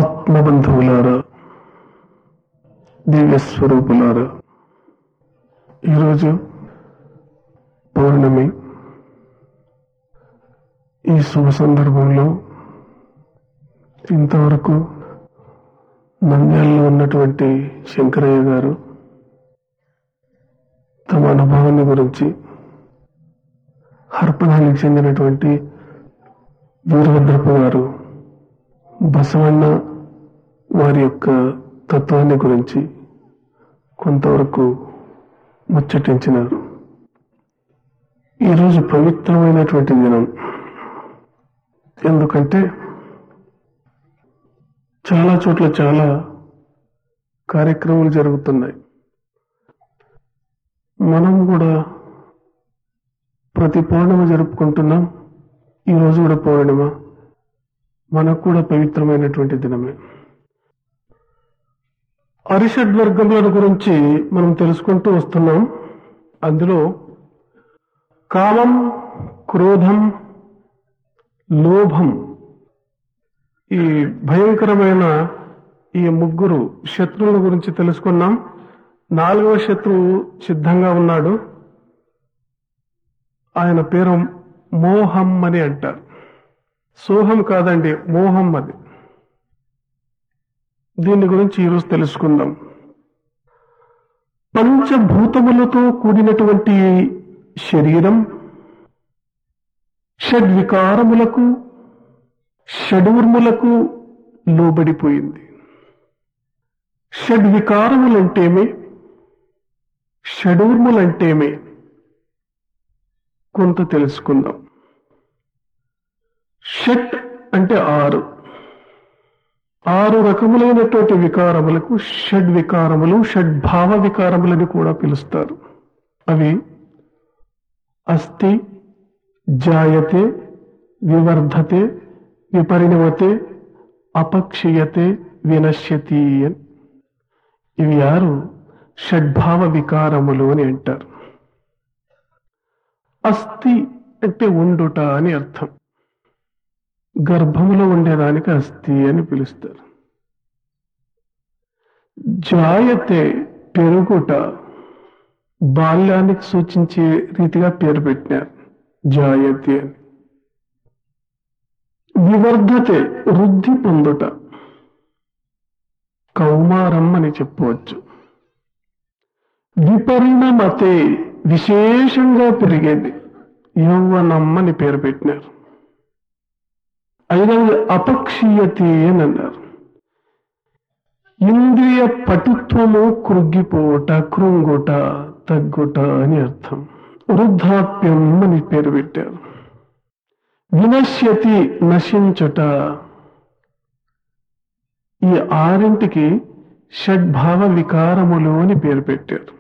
ఆత్మబంధువులారా దివ్య స్వరూపులారా ఈరోజు పౌర్ణమి ఈ శుభ సందర్భంలో ఇంతవరకు నంద్యాలలో ఉన్నటువంటి శంకరయ్య గారు తమ అనుభవాన్ని గురించి హర్పణానికి చెందినటువంటి వీరభద్రప్ప గారు బసవಣ್ణ వారి యొక్క తత్వాన్ని గురించి కొంతవరకు ముచ్చటించినారు ఈరోజు పవిత్రమైనటువంటి దినం ఎందుకంటే చాలా చోట్ల చాలా కార్యక్రమాలు జరుగుతున్నాయి మనం కూడా ప్రతి పౌర్ణమి జరుపుకుంటున్నాం ఈ రోజు కూడా పౌర్ణిమ మనకు కూడా పవిత్రమైనటువంటి దినమే అరిషడ్ వర్గముల గురించి మనం తెలుసుకుంటూ వస్తున్నాం అందులో కామం క్రోధం లోభం ఈ భయంకరమైన ఈ ముగ్గురు శత్రువుల గురించి తెలుసుకున్నాం నాలుగవ శత్రువు సిద్ధంగా ఉన్నాడు ఆయన పేరు మోహం అని అంటారు సోహం కాదండి మోహం అది దీని గురించి ఈరోజు తెలుసుకుందాం పంచభూతములతో కూడినటువంటి శరీరం షడ్వికారములకు షడూర్ములకు లోబడిపోయింది షడ్వికారములంటేమే షడూర్ములంటేమే కొంత తెలుసుకుందాం షట్ అంటే ఆరు ఆరు రకములైనటువంటి వికారములకు షడ్ వికారములు షడ్భావ వికారములని కూడా పిలుస్తారు అవి అస్థి జాయతే వివర్ధతే విపరిణమతే అపక్షీయతే వినశ్యతి అని ఇవి ఆరు షడ్భావ వికారములు అని అంటారు అస్థి అంటే ఉండుట అని అర్థం గర్భములో ఉండేదానికి అస్థి అని పిలుస్తారు జాయతే పెరుగుట బాల్యానికి సూచించే రీతిగా పేరు పెట్టినారు జాయతే అని వివర్ధతే వృద్ధి పొందుట కౌమారం అని చెప్పవచ్చు విపరిణమతే విశేషంగా పెరిగేది యౌవనం అని పేరు పెట్టినారు ఐదవది అపక్షీయతి అని అన్నారు ఇంద్రియ పటుత్వము కృగ్గిపోట కృంగుట తగ్గుట అని అర్థం వృద్ధాప్యం అని పేరు పెట్టారు వినశ్యతి నశించుట ఈ ఆరింటికి షడ్భావ వికారములు అని పేరు పెట్టారు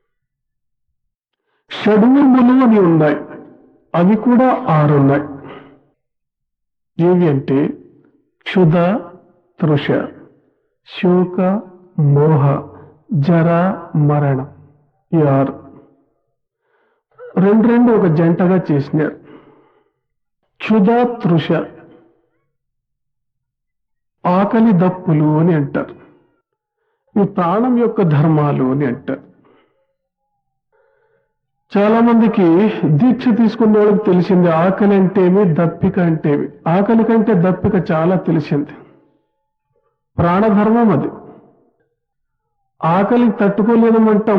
షడూర్ములు అని ఉన్నాయి అవి కూడా ఆరున్నాయి ఏవి అంటే క్షుధ తృష శోక మోహ జర మరణం ఈ ఆరు రెండు రెండు ఒక జంటగా చేసినారు క్షుధ తృష ఆకలి దప్పులు అని అంటారు ఈ ప్రాణం యొక్క ధర్మాలు అని అంటారు చాలా మందికి దీక్ష తీసుకున్న వాళ్ళకి తెలిసింది ఆకలి అంటేమి దప్పిక అంటేమి ఆకలి కంటే దప్పిక చాలా తెలిసింది ప్రాణధర్మం అది ఆకలి తట్టుకోలేదమంటాం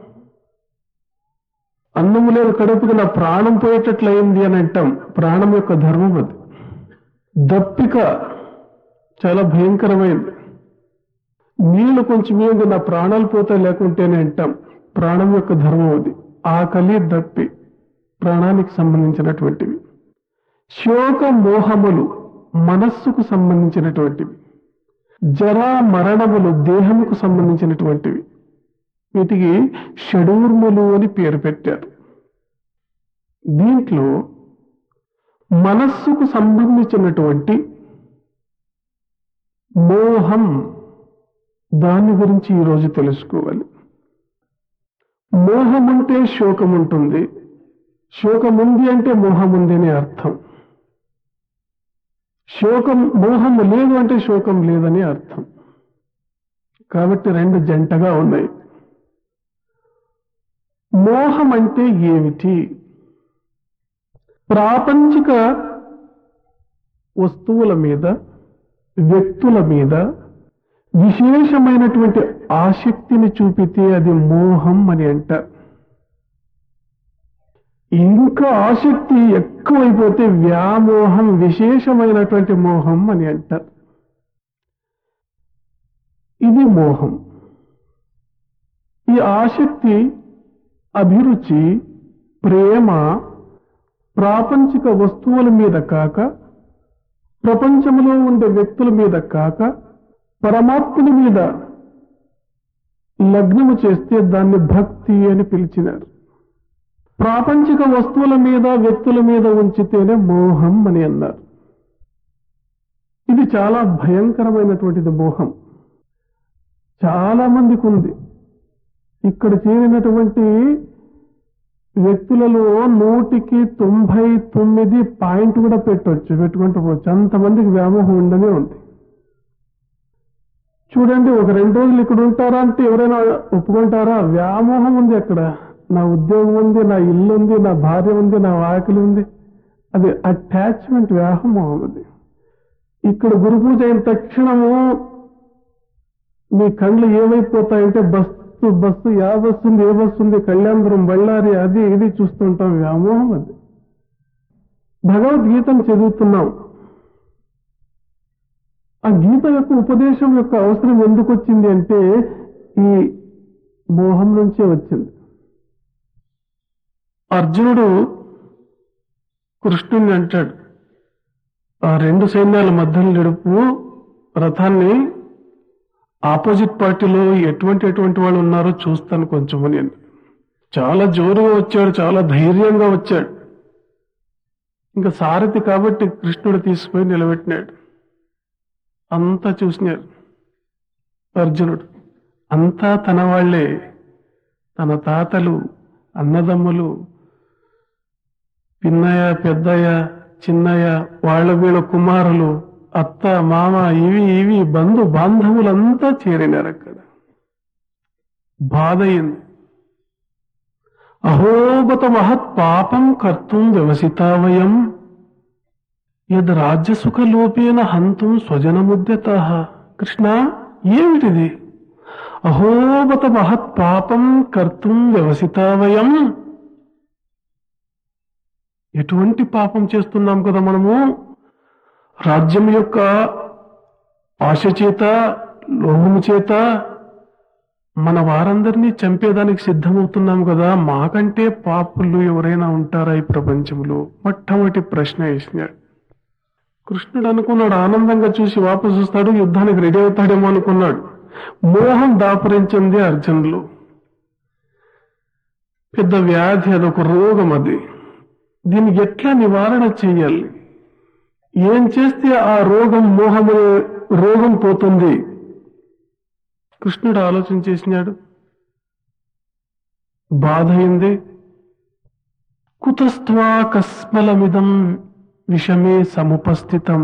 అన్నము లేదు కడుపుకి నా ప్రాణం పోయేటట్లయింది అని అంటాం ప్రాణం యొక్క ధర్మం అది దప్పిక చాలా భయంకరమైంది నీళ్లు కొంచెం ఏంది నా ప్రాణాలు పోతే లేకుంటేనే అంటాం ప్రాణం యొక్క ధర్మం అది ఆకలి దప్పి ప్రాణానికి సంబంధించినటువంటివి శోక మోహములు మనస్సుకు సంబంధించినటువంటివి జరా మరణములు దేహముకు సంబంధించినటువంటివి వీటికి షడూర్ములు అని పేరు పెట్టారు దీంట్లో మనస్సుకు సంబంధించినటువంటి మోహం దాని గురించి ఈరోజు తెలుసుకోవాలి మోహం ఉంటే శోకం ఉంటుంది శోకం ఉంది అంటే మోహం ఉంది అనే అర్థం శోకం మోహం లేదు అంటే శోకం లేదని అర్థం కాబట్టి రెండు జంటగా ఉన్నాయి మోహం అంటే ఏమిటి ప్రాపంచిక వస్తువుల మీద వ్యక్తుల మీద విశేషమైనటువంటి ఆసక్తిని చూపితే అది మోహం అని అంటారు ఇంకా ఆసక్తి ఎక్కువైపోతే వ్యామోహం విశేషమైనటువంటి మోహం అని అంటారు ఇది మోహం ఈ ఆసక్తి అభిరుచి ప్రేమ ప్రాపంచిక వస్తువుల మీద కాక ప్రపంచంలో ఉండే వ్యక్తుల మీద కాక పరమాత్ముని మీద లగ్నము చేస్తే దాన్ని భక్తి అని పిలిచినారు ప్రాపంచిక వస్తువుల మీద వ్యక్తుల మీద ఉంచితేనే మోహం అని అన్నారు ఇది చాలా భయంకరమైనటువంటిది మోహం చాలా మందికి ఉంది ఇక్కడ చేరినటువంటి వ్యక్తులలో నూటికి తొంభై తొమ్మిది పాయింట్ కూడా పెట్టవచ్చు పెట్టుకుంటూ పోవచ్చు అంతమందికి వ్యామోహం ఉండనే ఉంది చూడండి ఒక రెండు రోజులు ఇక్కడ ఉంటారా అంటే ఎవరైనా ఒప్పుకుంటారా వ్యామోహం ఉంది అక్కడ నా ఉద్యోగం ఉంది నా ఇల్లు ఉంది నా భార్య ఉంది నా వాకిలి ఉంది అది అటాచ్మెంట్ వ్యామోహం అది ఇక్కడ గురు పూజ అయిన తక్షణము మీ కళ్ళు ఏమైపోతాయంటే బస్సు బస్సు యా బస్సు ఉంది ఏ బస్సు ఉంది కళ్యాణపురం బళ్ళారి అది ఇది చూస్తుంటాం వ్యామోహం అది భగవద్గీతను చదువుతున్నాం ఆ గీత యొక్క ఉపదేశం యొక్క అవసరం ఎందుకు వచ్చింది అంటే ఈ మోహం నుంచే వచ్చింది అర్జునుడు కృష్ణుని అంటాడు ఆ రెండు సైన్యాల మధ్యలో నడుపు రథాన్ని ఆపోజిట్ పార్టీలో ఎటువంటి ఎటువంటి వాళ్ళు ఉన్నారో చూస్తాను కొంచెం అని చాలా జోరుగా వచ్చాడు చాలా ధైర్యంగా వచ్చాడు ఇంకా సారథి కాబట్టి కృష్ణుడు తీసుకుపోయి నిలబెట్టినాడు అంతా చూసినారు అర్జునుడు అంతా తన వాళ్లే తన తాతలు అన్నదమ్ములు పిన్నయ్య పెద్దయ్య చిన్నయ్య వాళ్ళ వీళ్ళ కుమారులు అత్త మామ ఇవి ఇవి బంధు బాంధవులంతా చేరినారు అక్కడ బాధ అయింది అహోబత మహత్ పాపం కర్తుం వ్యవసితావయం యద్ రాజ్యసుఖ లోపేన హంతుం స్వజనముద్యత కృష్ణ ఏమిటిది అహోబత మహత్ పాపం కర్తుం వ్యవసితావయం ఎటువంటి పాపం చేస్తున్నాం కదా మనము రాజ్యం యొక్క ఆశ చేత లోహము చేత మన వారందరినీ చంపేదానికి సిద్ధమవుతున్నాం కదా మాకంటే పాపులు ఎవరైనా ఉంటారా ఈ ప్రపంచంలో మొట్టమొదటి ప్రశ్న వేసినాడు కృష్ణుడు అనుకున్నాడు ఆనందంగా చూసి వాపసు చూస్తాడు యుద్ధానికి రెడీ అవుతాడేమో అనుకున్నాడు మోహం దాపరించింది అర్జునులు పెద్ద వ్యాధి అదొక రోగం అది దీనికి ఎట్లా నివారణ చేయాలి ఏం చేస్తే ఆ రోగం మోహము రోగం పోతుంది కృష్ణుడు ఆలోచన చేసినాడు బాధ అయింది కుతస్త్వా కస్మలమిదం విషమే సముపస్థితం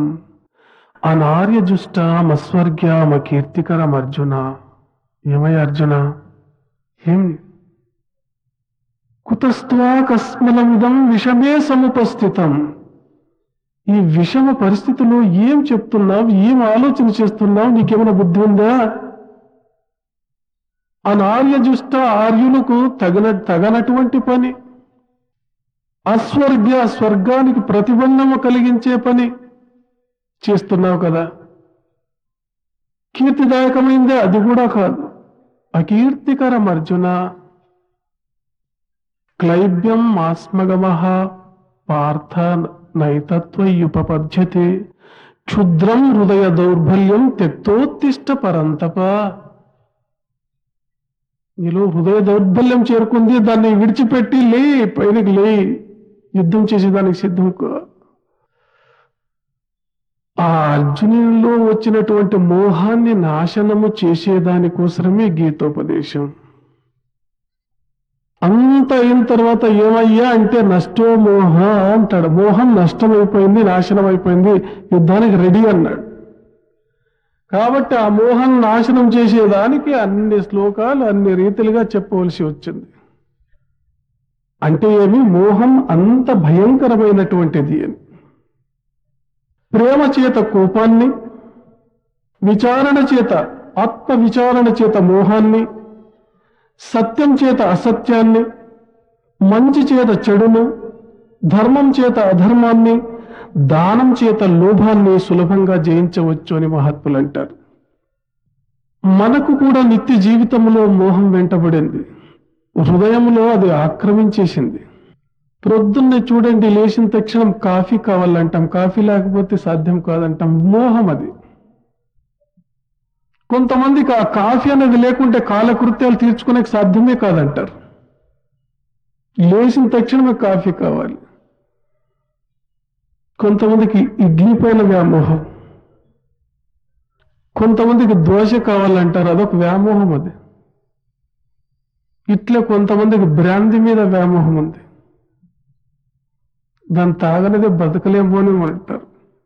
అనార్యజుష్టామస్వర్గ్యామ కీర్తికరం అర్జున ఏమయ్య అర్జున ఏం కుతస్త్వా కస్మలమిదం విషమే సముపస్థితం ఈ విషమ పరిస్థితిలో ఏం చెప్తున్నావు ఏం ఆలోచన చేస్తున్నావు నీకేమైనా బుద్ధి ఉందా అనార్యజుష్ట ఆర్యులకు తగన తగనటువంటి పని అస్వర్గ్య స్వర్గానికి ప్రతిబంధము కలిగించే పని చేస్తున్నావు కదా కీర్తిదాయకమైందే అది కూడా కాదు అకీర్తికరం అర్జున క్లైబ్యం మాస్మగమ పార్థ నైతత్వయుపపద్యతే క్షుద్రం హృదయ దౌర్బల్యం త్యక్తోత్తిష్ట పరంతప నీలో హృదయ దౌర్బల్యం చేరుకుంది దాన్ని విడిచిపెట్టి లే పైనకి లే యుద్ధం చేసేదానికి సిద్ధం కా. ఆ అర్జునులో వచ్చినటువంటి మోహాన్ని నాశనము చేసేదానికోసమే గీతోపదేశం అంత అయిన తర్వాత ఏమయ్యా అంటే నష్టో మోహ అంటాడు మోహం నష్టమైపోయింది నాశనం అయిపోయింది యుద్ధానికి రెడీ అన్నాడు కాబట్టి ఆ మోహం నాశనం చేసేదానికి అన్ని శ్లోకాలు అన్ని రీతిలుగా చెప్పవలసి వచ్చింది అంటే ఏమి మోహం అంత భయంకరమైనటువంటిది అని ప్రేమ చేత కోపాన్ని విచారణ చేత ఆత్మ విచారణ చేత మోహాన్ని సత్యం చేత అసత్యాన్ని మంచి చేత చెడును ధర్మం చేత అధర్మాన్ని దానం చేత లోభాన్ని సులభంగా జయించవచ్చు అని మహాత్ములు అంటారు మనకు కూడా నిత్య జీవితంలో మోహం వెంటబడింది హృదయంలో అది ఆక్రమించేసింది ప్రొద్దున్నే చూడండి లేచిన తక్షణం కాఫీ కావాలంటాం కాఫీ లేకపోతే సాధ్యం కాదంటాం మోహం అది కొంతమందికి ఆ కాఫీ అనేది లేకుంటే కాలకృత్యాలు తీర్చుకునే సాధ్యమే కాదంటారు లేచిన తక్షణమే కాఫీ కావాలి కొంతమందికి ఇడ్లీ పైన వ్యామోహం కొంతమందికి దోశ కావాలంటారు అదొక వ్యామోహం అది ఇట్లా కొంతమందికి బ్రాంతి మీద వ్యామోహం ఉంది దాన్ని తాగనిదే బతకలేము అని అంటారు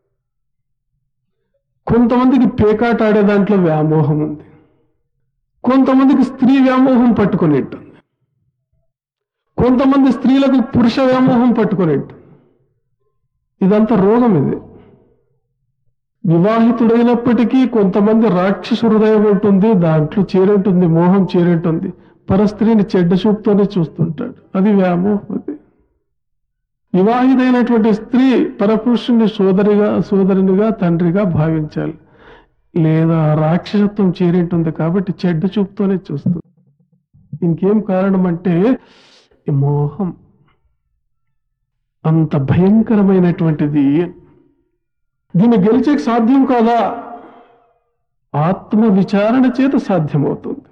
కొంతమందికి పేకాట ఆడే దాంట్లో వ్యామోహం ఉంది కొంతమందికి స్త్రీ వ్యామోహం పట్టుకొని ఉంటుంది కొంతమంది స్త్రీలకు పురుష వ్యామోహం పట్టుకొని ఉంటుంది ఇదంతా రోగం ఇది వివాహితుడైనప్పటికీ కొంతమంది రాక్షస హృదయం ఉంటుంది దాంట్లో చేరేంటుంది మోహం చేరేంటుంది పరస్త్రీని చెడ్డ చూపుతోనే చూస్తుంటాడు అది వ్యామోహం అది వివాహితైనటువంటి స్త్రీ పరపురుషుని సోదరిగా సోదరునిగా తండ్రిగా భావించాలి లేదా రాక్షసత్వం చేరింటుంది కాబట్టి చెడ్డ చూపుతోనే చూస్తుంది ఇంకేం కారణం అంటే ఈ మోహం అంత భయంకరమైనటువంటిది దీన్ని గెలిచే సాధ్యం కాదా ఆత్మ విచారణ చేత సాధ్యమవుతుంది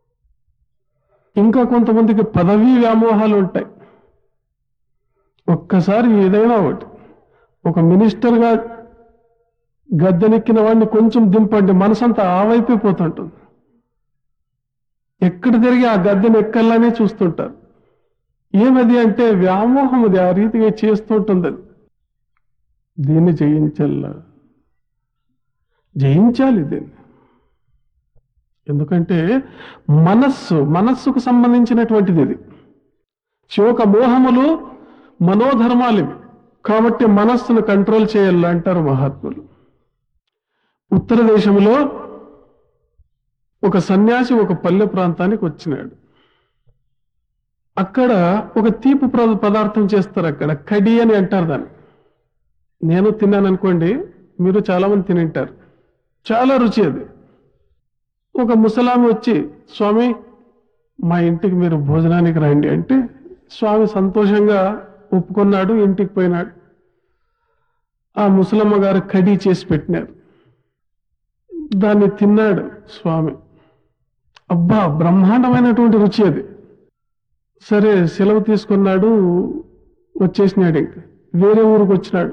ఇంకా కొంతమందికి పదవీ వ్యామోహాలు ఉంటాయి ఒక్కసారి ఏదైనా ఒకటి ఒక మినిస్టర్గా గద్దెనెక్కిన వాడిని కొంచెం దింపండి మనసంతా ఆ వైపే పోతుంటుంది ఎక్కడ తిరిగి ఆ గద్దెని ఎక్కల్లానే చూస్తుంటారు ఏమది అంటే వ్యామోహం అది ఆ రీతిగా చేస్తుంటుంది అది దీన్ని జయించాల జయించాలి దీన్ని ఎందుకంటే మనస్సు మనస్సుకు సంబంధించినటువంటిది ఇది శోక మోహములు మనోధర్మాలు ఇవి కాబట్టి మనస్సును కంట్రోల్ చేయాలి అంటారు మహాత్ములు ఉత్తర దేశంలో ఒక సన్యాసి ఒక పల్లె ప్రాంతానికి వచ్చినాడు అక్కడ ఒక తీపి ప్ర- పదార్థం చేస్తారు అక్కడ కడి అని అంటారు దాన్ని నేను తిన్నాను అనుకోండి మీరు చాలా మంది తినింటారు చాలా రుచి అది ఒక ముసలామి వచ్చి స్వామి మా ఇంటికి మీరు భోజనానికి రండి అంటే స్వామి సంతోషంగా ఒప్పుకున్నాడు ఇంటికి పోయినాడు ఆ ముసలమ్మ గారు కడీ చేసి పెట్టినారు దాన్ని తిన్నాడు స్వామి అబ్బా బ్రహ్మాండమైనటువంటి రుచి అది సరే సెలవు తీసుకున్నాడు వచ్చేసినాడు ఇంక వేరే ఊరికి వచ్చినాడు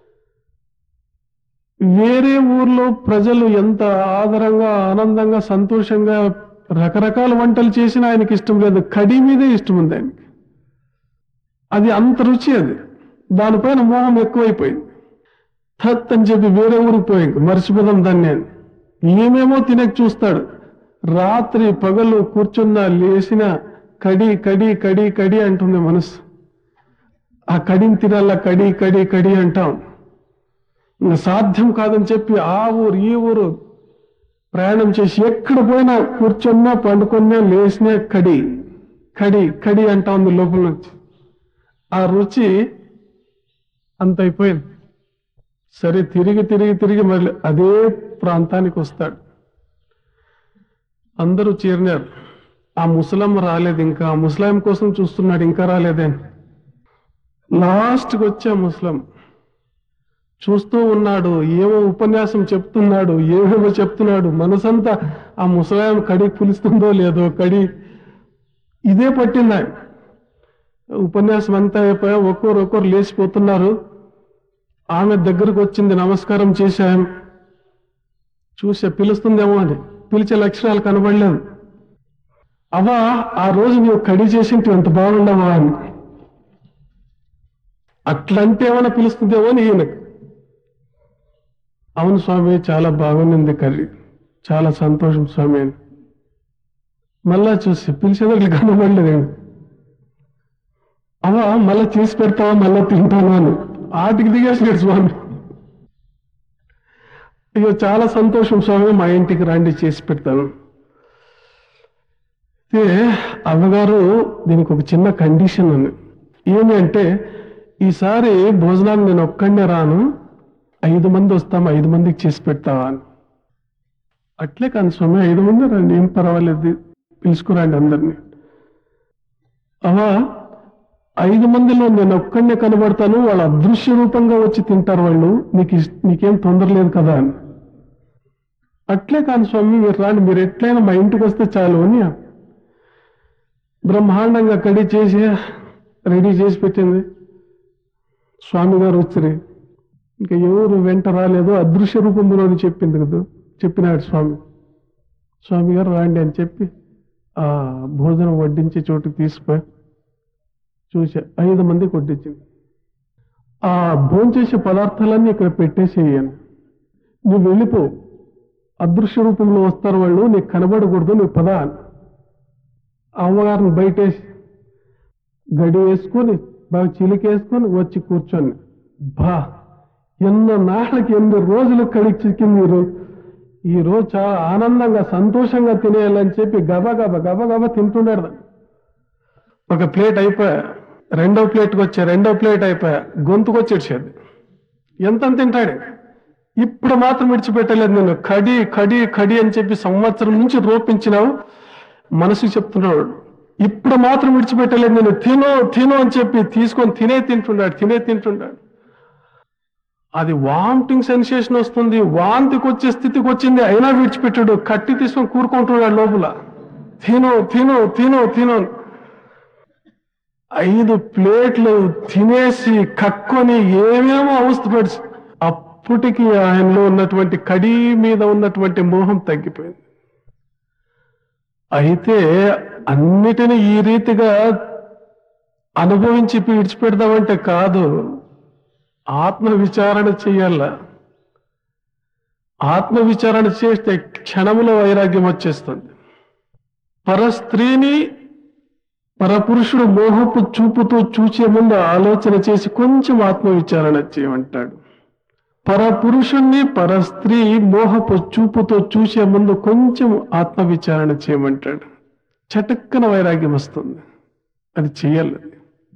వేరే ఊర్లో ప్రజలు ఎంత ఆదరంగా ఆనందంగా సంతోషంగా రకరకాల వంటలు చేసినా ఆయనకి ఇష్టం లేదు కడి మీదే ఇష్టం ఉంది ఆయనకి అది అంత రుచి అది దానిపైన మోహం ఎక్కువైపోయింది థత్ అని చెప్పి వేరే ఊరికి పోయి ఇంక మర్చిపోదాం దాన్ని అని ఏమేమో తినక చూస్తాడు రాత్రి పగలు కూర్చున్నా లేచిన కడి కడి కడి కడి అంటుంది మనసు ఆ కడిని తినాల కడి కడి కడి అంటాం ఇంకా సాధ్యం కాదని చెప్పి ఆ ఊరు ఈ ఊరు ప్రయాణం చేసి ఎక్కడ పోయినా కూర్చున్నా పండుకున్నా లేచినా కడి కడి కడి అంటా ఉంది లోపల నుంచి ఆ రుచి అంత అయిపోయింది సరే తిరిగి తిరిగి తిరిగి మళ్ళీ అదే ప్రాంతానికి వస్తాడు అందరూ చేరినారు ఆ ముసలమ్మ రాలేదు ఇంకా ఆ ముసలాం కోసం చూస్తున్నాడు ఇంకా రాలేదని లాస్ట్కి వచ్చి ఆ ముసలం చూస్తూ ఉన్నాడు ఏమో ఉపన్యాసం చెప్తున్నాడు ఏమేమో చెప్తున్నాడు మనసంతా ఆ ముసలాం కడి పులుస్తుందో లేదో కడి ఇదే పట్టింది ఆయన ఉపన్యాసం అంతా అయిపోయా ఒక్కొరు ఒక్కొరు లేచిపోతున్నారు ఆమె దగ్గరకు వచ్చింది నమస్కారం చేశాం చూసే పిలుస్తుందేమో అని పిలిచే లక్షణాలు కనబడలేదు అవా ఆ రోజు నువ్వు కడి చేసింటి ఎంత బాగుండవా అని అట్లంటే ఏమైనా పిలుస్తుందేమో అని ఈయనకు అవును స్వామి చాలా బాగుంది కర్రీ చాలా సంతోషం స్వామి అని మళ్ళా చూసి పిలిచేదానికి కనబడలేదు అవా మళ్ళా చేసి పెడతావా మళ్ళా తింటాను అని ఆటికి దిగేసినాడు స్వామి అయ్యో చాలా సంతోషం స్వామి మా ఇంటికి రండి చేసి పెడతాను అయితే అవ్వగారు దీనికి ఒక చిన్న కండిషన్ ఉంది ఏమి అంటే ఈసారి భోజనానికి నేను ఒక్కడే రాను ఐదు మంది వస్తాము ఐదు మందికి చేసి పెడతావా అని అట్లే కాదు స్వామి ఐదు మంది రండి ఏం పర్వాలేదు పిలుచుకురండి అందరినీ అవా ఐదు మందిలో నేను ఒక్కడనే కనబడతాను వాళ్ళు అదృశ్య రూపంగా వచ్చి తింటారు వాళ్ళు నీకు ఇస్- నీకేం తొందర లేదు కదా అని అట్లే కాదు స్వామి మీరు రాండి మీరు ఎట్లయినా మా ఇంటికి వస్తే చాలు అని బ్రహ్మాండంగా కడి చేసి రెడీ చేసి పెట్టింది స్వామి గారు వచ్చి ఇంకా ఎవరు వెంట రాలేదు అదృశ్య రూపంలో అని చెప్పింది కదా చెప్పినాడు స్వామి స్వామి గారు రాండి అని చెప్పి ఆ భోజనం వడ్డించే చోటుకి తీసుకుపోయి చూసా ఐదు మందికి వడ్డించింది ఆ భోంచేసే పదార్థాలన్నీ ఇక్కడ పెట్టేసేయను నువ్వు వెళ్ళిపో అదృశ్య రూపంలో వస్తారు వాళ్ళు నీకు కనబడకూడదు నువ్వు పదా అని అమ్మగారిని బయటేసి గడి వేసుకొని బాగా చిలికేసుకొని వచ్చి కూర్చొని బా ఎన్నో నాళ్ళకి ఎన్ని రోజులు కడిగి చిక్కింది ఈరోజు ఈ రోజు చాలా ఆనందంగా సంతోషంగా తినేయాలని చెప్పి గబా గబా గబా గబా తింటున్నాడు ఒక ప్లేట్ అయిపోయా రెండో ప్లేట్కి వచ్చా రెండో ప్లేట్ అయిపోయా గొంతుకు వచ్చేసేది ఎంత తింటాడు ఇప్పుడు మాత్రం విడిచిపెట్టలేదు నేను కడి కడి కడి అని చెప్పి సంవత్సరం నుంచి రూపించినావు మనసు చెప్తున్నాడు ఇప్పుడు మాత్రం విడిచిపెట్టలేదు నేను తిను తిను అని చెప్పి తీసుకొని తినే తింటున్నాడు తినే తింటున్నాడు అది వామిటింగ్ సెన్సేషన్ వస్తుంది వాంతికి వచ్చే స్థితికి వచ్చింది అయినా విడిచిపెట్టాడు కట్టి తీసుకొని కూరుకుంటున్నాడు లోపల తిను తిను తిను తిను అని. ఐదు ప్లేట్లు తినేసి కక్కొని ఏమేమో అవస్థపడి అప్పటికి ఆయనలో ఉన్నటువంటి కడి మీద ఉన్నటువంటి మోహం తగ్గిపోయింది అయితే అన్నిటిని ఈ రీతిగా అనుభవించి విడిచిపెడదామంటే కాదు ఆత్మ విచారణ చెయ్యాల ఆత్మ విచారణ చేస్తే క్షణములో వైరాగ్యం వచ్చేస్తుంది పరస్త్రీని పరపురుషుడు మోహపు చూపుతో చూసే ముందు ఆలోచన చేసి కొంచెం ఆత్మ విచారణ చేయమంటాడు పరపురుషుణ్ణి పరస్త్రీ మోహపు చూపుతో చూసే ముందు కొంచెం ఆత్మ విచారణ చేయమంటాడు చటుక్కన వైరాగ్యం వస్తుంది అది చెయ్యాలి అది.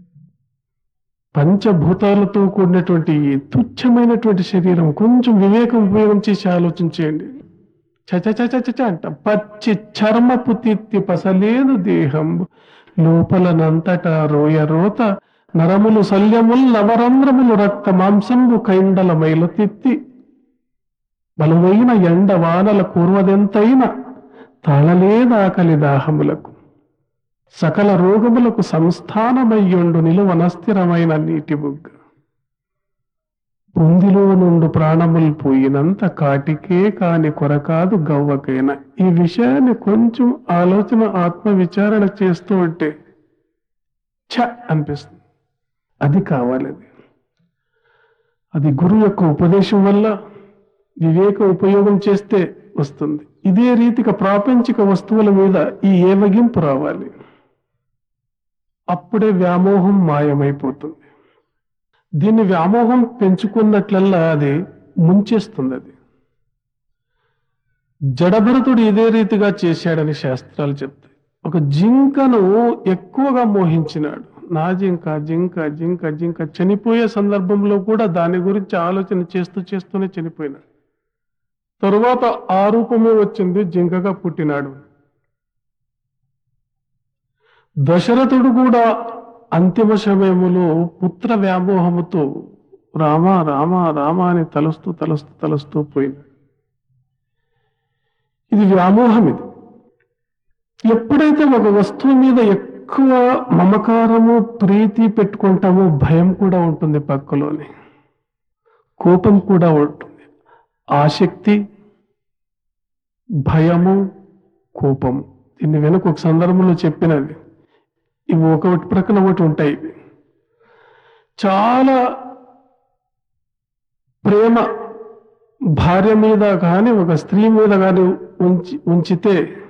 పంచభూతాలతో కూడినటువంటి ఈ తుచ్చమైనటువంటి శరీరం కొంచెం వివేకం ఉపయోగం చేసి ఆలోచన చేయండి చచ చచ చచ అంట పచ్చి చర్మపు తిత్తి పసలేదు దేహం లోపలనంతటా రోయ రోత నరములు శల్యముల్ నవరంధ్రములు రక్త మాంసంబు కైండల మైల తిత్తి బలువైన ఎండ వానల కూర్వదెంతైన తాళలేదాకలి దాహములకు సకల రోగములకు సంస్థానమయ్యుండు నిలువనస్థిరమైన నీటి బుగ్గ పొందిలో నుండు ప్రాణములు పోయినంత కాటికే కాని కొరకాదు గవ్వకైనా ఈ విషయాన్ని కొంచెం ఆలోచన ఆత్మ విచారణ చేస్తూ ఉంటే ఛ అనిపిస్తుంది అది కావాలి అది అది గురువు యొక్క ఉపదేశం వల్ల వివేక ఉపయోగం చేస్తే వస్తుంది ఇదే రీతిగా ప్రాపంచిక వస్తువుల మీద ఈ ఏవగింపు రావాలి అప్పుడే వ్యామోహం మాయమైపోతుంది దీన్ని వ్యామోహం పెంచుకున్నట్లల్లా అది ముంచేస్తుంది అది జడభరతుడు ఇదే రీతిగా చేశాడని శాస్త్రాలు చెప్తాయి ఒక జింకను ఎక్కువగా మోహించినాడు నా జింక జింక జింక జింక చనిపోయే సందర్భంలో కూడా దాని గురించి ఆలోచన చేస్తూ చేస్తూనే చనిపోయినాడు తరువాత ఆ రూపమే వచ్చింది జింకగా పుట్టినాడు దశరథుడు కూడా అంతిమ సమయములో పుత్ర వ్యామోహముతో రామ రామ రామ అని తలుస్తూ తలుస్తూ తలుస్తూ పోయినాడు ఇది వ్యామోహం ఇది ఎప్పుడైతే ఒక వస్తువు మీద ఎక్కువ మమకారము ప్రీతి పెట్టుకుంటామో భయం కూడా ఉంటుంది పక్కలోనే కోపం కూడా ఉంటుంది ఆసక్తి భయము కోపము దీన్ని వెనుక ఒక సందర్భంలో చెప్పినది ఇవి ఒకటి ప్రక్కన ఒకటి ఉంటాయి ఇవి. చాలా ప్రేమ భార్య మీద కానీ ఒక స్త్రీ మీద కానీ ఉంచి ఉంచితే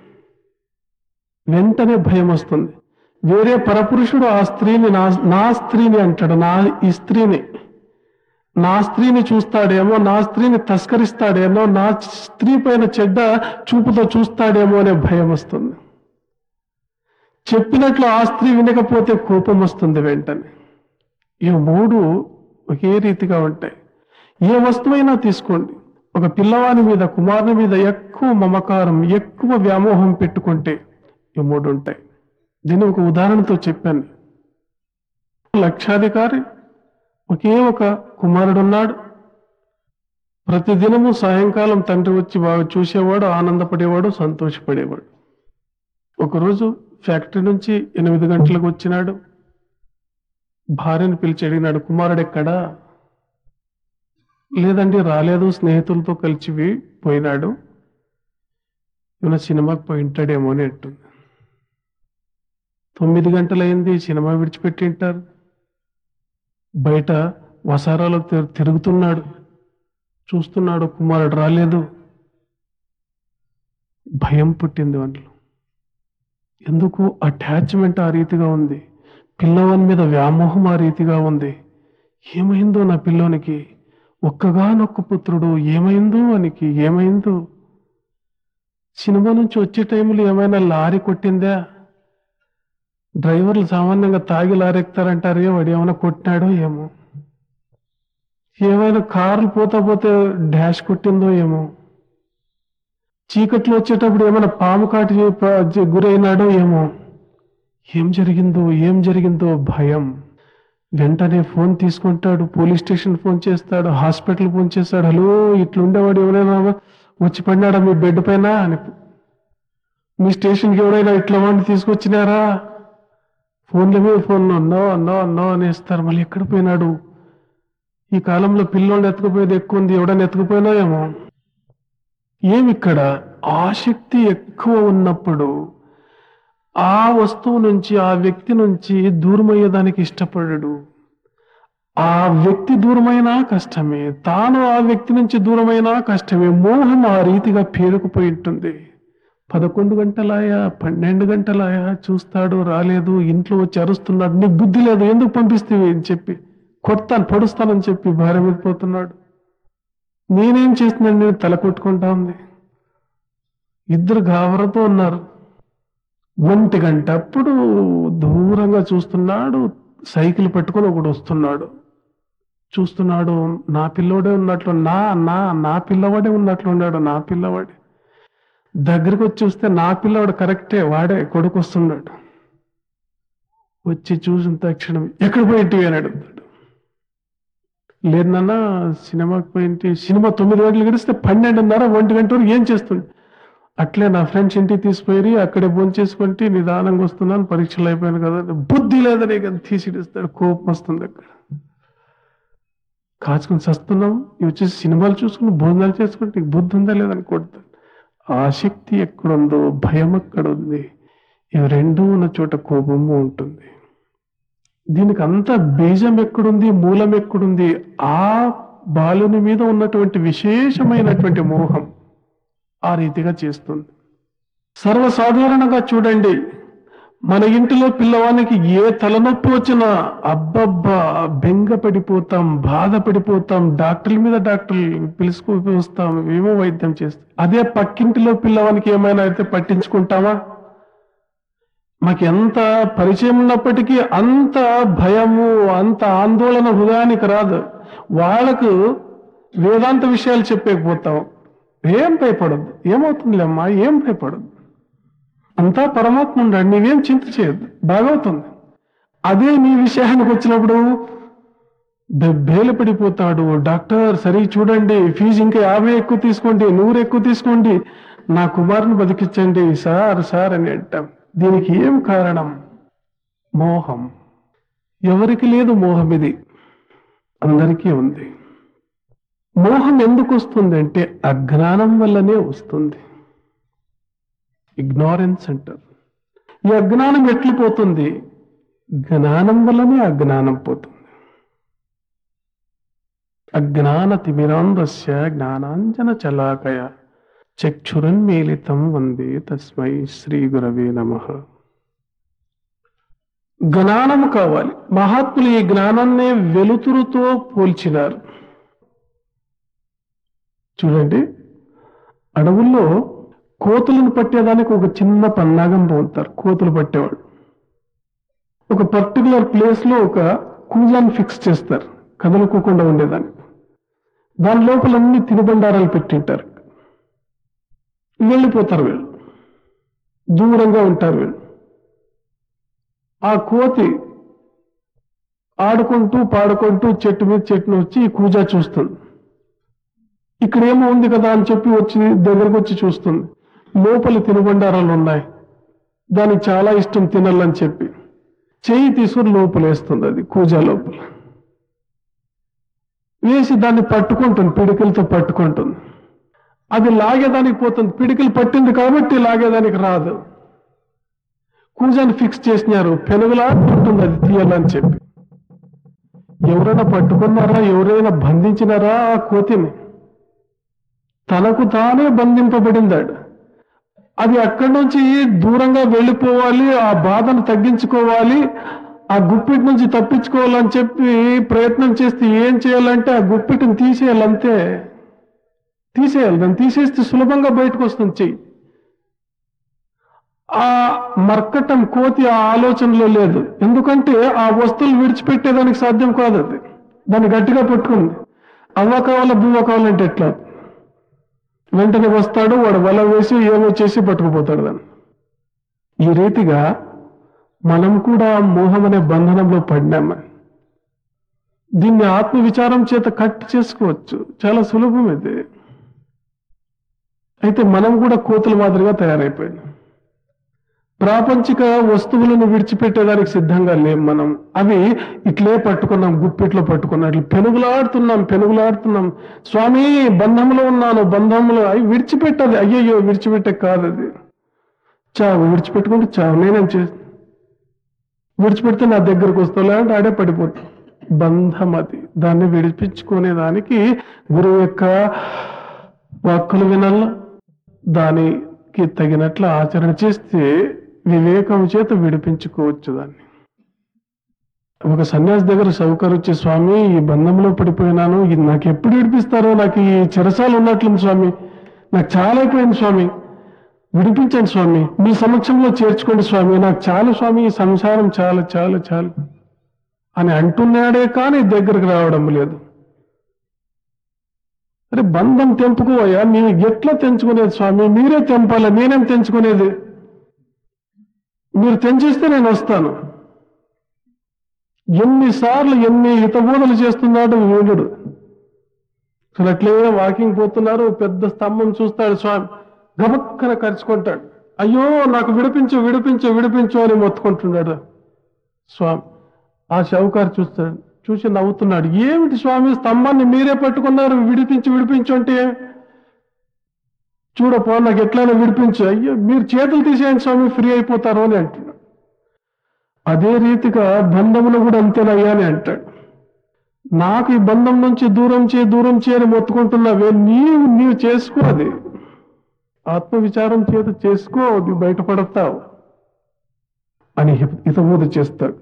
వెంటనే భయం వస్తుంది వేరే పరపురుషుడు ఆ స్త్రీని నా నా స్త్రీని అంటాడు నా ఈ స్త్రీని నా స్త్రీని చూస్తాడేమో నా స్త్రీని తస్కరిస్తాడేమో నా స్త్రీ పైన చెడ్డ చూపుతో చూస్తాడేమో అనే భయం వస్తుంది చెప్పినట్లు ఆ స్త్రీ వినకపోతే కోపం వస్తుంది వెంటనే ఈ మూడు ఒకే రీతిగా ఉంటాయి ఏ వస్తువైనా తీసుకోండి ఒక పిల్లవాని మీద కుమారుని మీద ఎక్కువ మమకారం ఎక్కువ వ్యామోహం పెట్టుకుంటే ఈ మూడు ఉంటాయి దీన్ని ఒక ఉదాహరణతో చెప్పాను లక్షాధికారి ఒకే ఒక కుమారుడు ఉన్నాడు ప్రతిదినము సాయంకాలం తండ్రి వచ్చి బాగా చూసేవాడు ఆనందపడేవాడు సంతోషపడేవాడు ఒకరోజు ఫ్యాక్టరీ నుంచి ఎనిమిది గంటలకు వచ్చినాడు భార్యను పిలిచి అడిగినాడు కుమారుడు ఎక్కడా లేదండి రాలేదు స్నేహితులతో కలిసి వి- పోయినాడు ఏమైనా సినిమాకి పోయి ఉంటాడేమో అని అంటుంది తొమ్మిది గంటలైంది సినిమా విడిచిపెట్టి ఉంటారు బయట వసారాలో తిరు- తిరుగుతున్నాడు చూస్తున్నాడు కుమారుడు రాలేదు భయం పుట్టింది వంటలు ఎందుకు అటాచ్మెంట్ ఆ రీతిగా ఉంది పిల్లవాని మీద వ్యామోహం ఆ రీతిగా ఉంది ఏమైందో నా పిల్లోనికి ఒక్కగానొక్క పుత్రుడు ఏమైందో అనికి ఏమైందో సినిమా నుంచి వచ్చే టైంలో ఏమైనా లారీ కొట్టిందా డ్రైవర్లు సామాన్యంగా తాగి లారీ ఎక్కుతారంటారే వాడు ఏమైనా కొట్టినాడో ఏమో ఏమైనా కార్లు పోతా పోతే డాష్ కొట్టిందో ఏమో చీకట్లో వచ్చేటప్పుడు ఏమైనా పాము కాటి ప- జ- గురైనాడో ఏమో ఏం జరిగిందో ఏం జరిగిందో భయం వెంటనే ఫోన్ తీసుకుంటాడు పోలీస్ స్టేషన్ ఫోన్ చేస్తాడు హాస్పిటల్ ఫోన్ చేస్తాడు హలో ఇట్లుండేవాడు ఎవరైనా వచ్చి పడినాడా మీ బెడ్ పైన అని మీ స్టేషన్కి ఎవరైనా ఇట్లా వాడిని తీసుకొచ్చినారా ఫోన్ల మీద ఫోన్ నో నో నో అనేస్తారు మళ్ళీ ఎక్కడ పోయినాడు ఈ కాలంలో పిల్లోళ్ళు ఎత్తుకుపోయేది ఎక్కువ ఉంది ఎవడైనా ఎత్తుకుపోయినా ఏమో ఏమిక్కడ ఆసక్తి ఎక్కువ ఉన్నప్పుడు ఆ వస్తువు నుంచి ఆ వ్యక్తి నుంచి దూరమయ్యేదానికి ఇష్టపడడు ఆ వ్యక్తి దూరమైనా కష్టమే తాను ఆ వ్యక్తి నుంచి దూరమైనా కష్టమే మోహం ఆ రీతిగా పేరుకుపోయి ఉంటుంది పదకొండు గంటలాయా పన్నెండు గంటలాయా చూస్తాడు రాలేదు ఇంట్లో వచ్చి అరుస్తున్నాడు నీకు బుద్ధి లేదు ఎందుకు పంపిస్తేవి అని చెప్పి కొడతాను పొడుస్తానని చెప్పి భార్య మీద పోతున్నాడు నేనేం చేస్తున్నాను నేను తల కొట్టుకుంటా ఉంది ఇద్దరు గావరతో ఉన్నారు ఒంటి గంట అప్పుడు దూరంగా చూస్తున్నాడు సైకిల్ పట్టుకొని ఒకడు వస్తున్నాడు చూస్తున్నాడు నా పిల్లోడే ఉన్నట్లు నా నా నా పిల్లవాడే ఉన్నట్లు ఉన్నాడు నా పిల్లవాడే దగ్గరికి వచ్చి చూస్తే నా పిల్లవాడు కరెక్టే వాడే కొడుకు వస్తున్నాడు వచ్చి చూసిన తక్షణం ఎక్కడ పోయింటివి అని అడుగుతాడు లేదు నాన్న సినిమాకి పోయింటి సినిమా తొమ్మిది గంటలు గడిస్తే పన్నెండున్నర ఒంటి గంట వరకు ఏం చేస్తుంది అట్లే నా ఫ్రెండ్స్ ఇంటికి తీసుకుపోయి అక్కడే భోంచేసుకుంటే నిదానంగా వస్తున్నాను పరీక్షలు అయిపోయాను కదా బుద్ధి లేదని కదా తీసిడిస్తాడు కోపం వస్తుంది అక్కడ కాచుకొని చస్తున్నాం ఇవి వచ్చేసి సినిమాలు చూసుకుని భోజనాలు చేసుకుంటే నీకు బుద్ధి ఉందా లేదని కొడతాడు ఆసక్తి ఎక్కడుందో భయం ఎక్కడ ఉంది ఇవి రెండూ ఉన్న చోట కోపము ఉంటుంది దీనికి అంత బీజం ఎక్కడుంది మూలం ఎక్కడుంది ఆ బాలుని మీద ఉన్నటువంటి విశేషమైనటువంటి మోహం ఆ రీతిగా చేస్తుంది సర్వసాధారణంగా చూడండి మన ఇంటిలో పిల్లవానికి ఏ తలనొప్పి వచ్చినా అబ్బబ్బా బెంగ పడిపోతాం బాధపడిపోతాం డాక్టర్ల మీద డాక్టర్లు పిలుచుకు వస్తాం ఏమో వైద్యం చేస్తాం అదే పక్కింటిలో పిల్లవానికి ఏమైనా అయితే పట్టించుకుంటామా మాకు ఎంత పరిచయం ఉన్నప్పటికీ అంత భయము అంత ఆందోళన హృదయానికి రాదు వాళ్ళకు వేదాంత విషయాలు చెప్పేకపోతాం ఏం భయపడద్దు ఏమవుతుందిలేమ్మా ఏం భయపడద్దు అంతా పరమాత్మ ఉన్నాడు నీవేం చింత చేయొద్దు బాగవుతుంది అదే నీ విషయానికి వచ్చినప్పుడు బేలు పడిపోతాడు డాక్టర్ సరి చూడండి ఫీజు ఇంకా యాభై ఎక్కువ తీసుకోండి నూరు ఎక్కువ తీసుకోండి నా కుమారుని బతికించండి సార్ సార్ అని అంటాం దీనికి ఏం కారణం మోహం ఎవరికి లేదు మోహం ఇది అందరికీ ఉంది మోహం ఎందుకు వస్తుంది అంటే అజ్ఞానం వల్లనే వస్తుంది ఇగ్నారెన్స్ అంటారు ఈ అజ్ఞానం ఎట్లు పోతుంది జ్ఞానం వల్లనే అజ్ఞానం పోతుంది అజ్ఞాన తిమిరాంధస్య జ్ఞానాంజన చలాకయ చక్షురన్మీలితం వందే తస్మై శ్రీ గురవే నమ జ్ఞానం కావాలి మహాత్ములు ఈ జ్ఞానాన్నే వెలుతురుతో పోల్చినారు చూడండి అడవుల్లో కోతులను పట్టేదానికి ఒక చిన్న పన్నాగం పోతారు కోతులు పట్టేవాడు ఒక పర్టికులర్ ప్లేస్ లో ఒక కూజాన్ని ఫిక్స్ చేస్తారు కదలుకోకుండా ఉండేదాన్ని దాని లోపల అన్ని తినుబండారాలు పెట్టింటారు వెళ్ళిపోతారు వీళ్ళు దూరంగా ఉంటారు వీళ్ళు ఆ కోతి ఆడుకుంటూ పాడుకుంటూ చెట్టు మీద చెట్టును వచ్చి ఈ కూజా చూస్తుంది ఇక్కడ ఏమో ఉంది కదా అని చెప్పి వచ్చి దగ్గరకు వచ్చి చూస్తుంది లోపల తినుబండారాలు ఉన్నాయి దానికి చాలా ఇష్టం తినాలని చెప్పి చెయ్యి తీసుకుని లోపల వేస్తుంది అది కూజా లోపల వేసి దాన్ని పట్టుకుంటుంది పిడికిలతో పట్టుకుంటుంది అది లాగేదానికి పోతుంది పిడికిలు పట్టింది కాబట్టి లాగేదానికి రాదు కూజాని ఫిక్స్ చేసినారు పెనుగులాడుతుంటుంది అది తీయాలని చెప్పి ఎవరైనా పట్టుకున్నారా ఎవరైనా బంధించినారా ఆ కోతిని తనకు తానే బంధింపబడిందాడు అది అక్కడి నుంచి దూరంగా వెళ్ళిపోవాలి ఆ బాధను తగ్గించుకోవాలి ఆ గుప్పిటి నుంచి తప్పించుకోవాలని చెప్పి ప్రయత్నం చేస్తే ఏం చేయాలంటే ఆ గుప్పిటిని తీసేయాలంతే తీసేయాలి దాన్ని తీసేస్తే సులభంగా బయటకు వస్తుంది చెయ్యి ఆ మర్కటం కోతి ఆ ఆలోచనలో లేదు ఎందుకంటే ఆ వస్తువులు విడిచిపెట్టేదానికి సాధ్యం కాదు అది దాన్ని గట్టిగా పట్టుకుంది అవ్వ కావాలా బువ్వ కావాలంటే ఎట్లా వెంటనే వస్తాడు వాడు వల వేసి ఏమో చేసి పట్టుకుపోతాడు దాన్ని ఈ రీతిగా మనం కూడా మోహం అనే బంధనంలో పడినామని దీన్ని ఆత్మ విచారం చేత కట్ చేసుకోవచ్చు చాలా సులభం ఇది అయితే మనం కూడా కోతుల మాదిరిగా తయారైపోయినాం ప్రాపంచిక వస్తువులను విడిచిపెట్టేదానికి సిద్ధంగా లేం మనం అవి ఇట్లే పట్టుకున్నాం గుప్పిట్లో పట్టుకున్నాం ఇట్లా పెనుగులాడుతున్నాం పెనుగులాడుతున్నాం స్వామి బంధంలో ఉన్నాను బంధంలో అవి విడిచిపెట్టదు అయ్యయ్యో విడిచిపెట్టే కాదు అది చావు విడిచిపెట్టుకుంటే చావు నేనేం చేస్తాను విడిచిపెడితే నా దగ్గరకు వస్తావు లేదంటే ఆడే పడిపోతా బంధం అది దాన్ని విడిపించుకునే దానికి గురువు యొక్క వాక్కులు వినాల దానికి తగినట్లు ఆచరణ చేస్తే వివేకం చేత విడిపించుకోవచ్చు దాన్ని ఒక సన్యాసి దగ్గర సౌకర్యం వచ్చే స్వామి ఈ బంధంలో పడిపోయినాను ఇది నాకు ఎప్పుడు విడిపిస్తారో నాకు ఈ చిరసాలు ఉన్నట్లు స్వామి నాకు చాలా అయిపోయింది స్వామి విడిపించండి స్వామి మీ సమక్షంలో చేర్చుకోండి స్వామి నాకు చాలు స్వామి ఈ సంసారం చాలు చాలు చాలు అని అంటున్నాడే కానీ దగ్గరకు రావడం లేదు అరే బంధం తెంపుకోవయ్యా నేను ఎట్లా తెంచుకునేది స్వామి మీరే తెంపాలా నేనేం తెంచుకునేది మీరు తెంచిస్తే నేను వస్తాను ఎన్నిసార్లు ఎన్ని హితబోధలు చేస్తున్నాడు వీరుడు అసలు అట్లే వాకింగ్ పోతున్నారు పెద్ద స్తంభం చూస్తాడు స్వామి గబక్కన ఖర్చుకుంటాడు అయ్యో నాకు విడిపించు విడిపించు విడిపించు అని మొత్తుకుంటున్నాడు స్వామి ఆ షౌకారు చూస్తాడు చూసి నవ్వుతున్నాడు ఏమిటి స్వామి స్తంభాన్ని మీరే పట్టుకున్నారు విడిపించి విడిపించు అంటే చూడపో నాకు ఎట్లయినా విడిపించు అయ్యో మీరు చేతులు తీసేయండి స్వామి ఫ్రీ అయిపోతారు అని అంటున్నాడు అదే రీతిగా బంధములు కూడా అంతేనయ్యా అని అంటాడు నాకు ఈ బంధం నుంచి దూరం చేయి దూరం చేయని మొత్తుకుంటున్నావే నీవు నీవు చేసుకో అది ఆత్మవిచారం చేత చేసుకో నువ్వు బయటపడతావు అని హిత- హితబోధ చేస్తాడు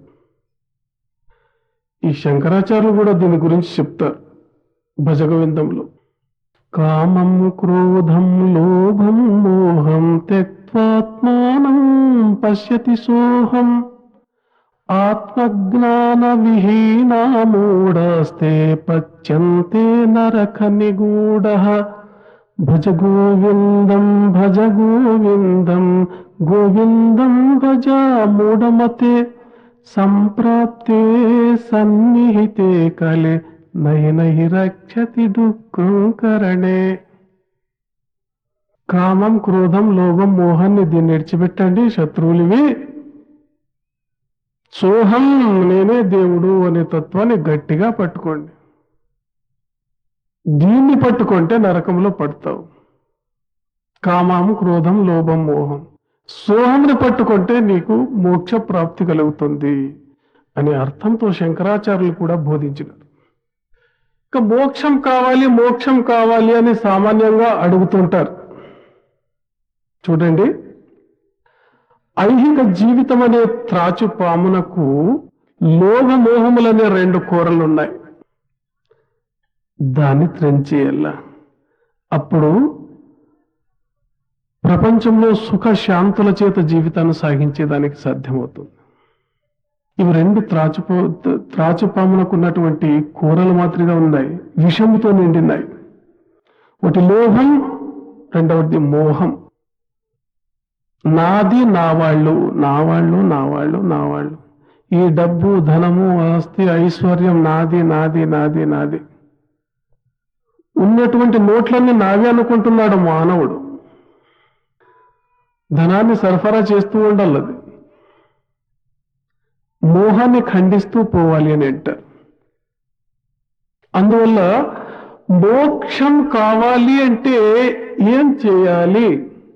ఈ శంకరాచార్యులు కూడా దీని గురించి చెప్తారు భజగోవిందంలో కామం క్రోధం లోభం మోహం త్యక్వాత్మానం పశ్యతి సోహం ఆత్మజ్ఞాన విహీనామూఢస్తే పచ్యంతే నరక నిగూఢ భజ గోవిందం భజ గోవిందం గోవిందం భజ మూఢమతే సంప్రాప్తే సన్నిహితే కలే నహి నహి రక్షతి దుఃఖం కరణే కామం క్రోధం లోభం మోహాన్ని దీన్ని విడిచిపెట్టండి శత్రువులివి సోహం నేనే దేవుడు అనే తత్వాన్ని గట్టిగా పట్టుకోండి దీన్ని పట్టుకుంటే నరకంలో పడతావు కామం క్రోధం లోభం మోహం సోహంని పట్టుకుంటే నీకు మోక్ష ప్రాప్తి కలుగుతుంది అనే అర్థంతో శంకరాచార్యులు కూడా బోధించినారు ఇక మోక్షం కావాలి మోక్షం కావాలి అని సామాన్యంగా అడుగుతుంటారు చూడండి ఐహిక జీవితం అనే త్రాచు పామునకు లోభ మోహములనే రెండు కూరలు ఉన్నాయి దాన్ని త్రెంచేయాల అప్పుడు ప్రపంచంలో సుఖ శాంతుల చేత జీవితాన్ని సాగించేదానికి సాధ్యమవుతుంది ఇవి రెండు త్రాచుపో త్రాచుపామునకు ఉన్నటువంటి కూరలు మాత్రమే ఉన్నాయి విషముతో నిండినాయి ఒకటి లోహం రెండవది మోహం నాది నా వాళ్ళు నా వాళ్ళు నా వాళ్ళు నా వాళ్ళు ఈ డబ్బు ధనము ఆస్తి ఐశ్వర్యం నాది నాది నాది నాది ఉన్నటువంటి నోట్లన్నీ నావే అనుకుంటున్నాడు మానవుడు ధనాన్ని సరఫరా చేస్తూ ఉండాలి అది మోహాన్ని ఖండిస్తూ పోవాలి అని అంటారు అందువల్ల మోక్షం కావాలి అంటే ఏం చేయాలి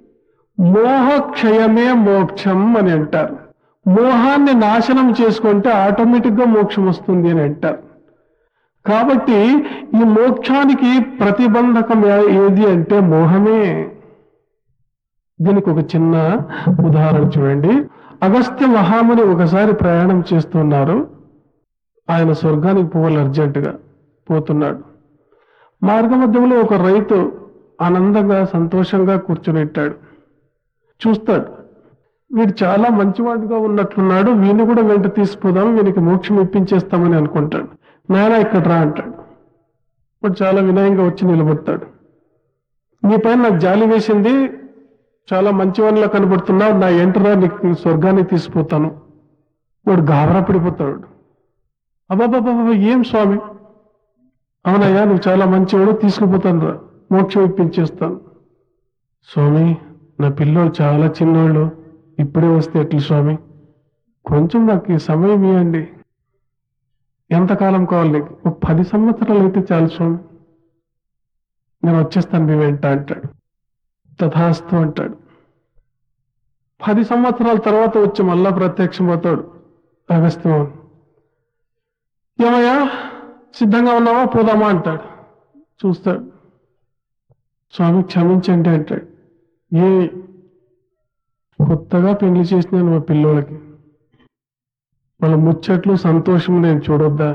మోహక్షయమే మోక్షం అని అంటారు మోహాన్ని నాశనం చేసుకుంటే ఆటోమేటిక్గా మోక్షం వస్తుంది అని అంటారు కాబట్టి ఈ మోక్షానికి ప్రతిబంధకం ఏ- ఏది అంటే మోహమే దీనికి ఒక చిన్న ఉదాహరణ చూడండి అగస్త్య మహాముని ఒకసారి ప్రయాణం చేస్తున్నారు ఆయన స్వర్గానికి పోవాలి అర్జెంటుగా పోతున్నాడు మార్గ మధ్యంలో ఒక రైతు ఆనందంగా సంతోషంగా కూర్చునిట్టాడు చూస్తాడు వీడు చాలా మంచివాడుగా ఉన్నట్లున్నాడు వీని కూడా వెంట తీసుకుపోదాం వీనికి మోక్షం ఇప్పించేస్తామని అనుకుంటాడు నాయన ఇక్కడ రా అంటాడు వాడు చాలా వినయంగా వచ్చి నిలబడతాడు నీ పైన నాకు జాలి వేసింది చాలా మంచివానిలా కనబడుతున్నావు నా ఎంటరా నీకు స్వర్గానికి తీసుకుపోతాను వాడు గాబరా పడిపోతాడు అబ్బాబాబా ఏం స్వామి అవునయ్యా నువ్వు చాలా మంచివాడు తీసుకుపోతాను రా మోక్షం ఇప్పించేస్తాను స్వామి నా పిల్లోడు చాలా చిన్నోళ్ళు ఇప్పుడే వస్తే ఎట్లు స్వామి కొంచెం నాకు ఈ సమయం ఇవ్వండి ఎంతకాలం కావాలి నీకు ఒక పది సంవత్సరాలు అయితే చాలు స్వామి నేను వచ్చేస్తాను మీ వెంట అంటాడు తథాస్తు అంటాడు పది సంవత్సరాల తర్వాత వచ్చి మళ్ళా ప్రత్యక్షమవుతాడు అగస్త్యం ఏమయ్యా సిద్ధంగా ఉన్నావా పోదామా అంటాడు చూస్తాడు స్వామి క్షమించండి అంటాడు ఏ కొత్తగా పెళ్లి చేసినాను మా పిల్లోళ్ళకి వాళ్ళ ముచ్చట్లు సంతోషం నేను చూడొద్దా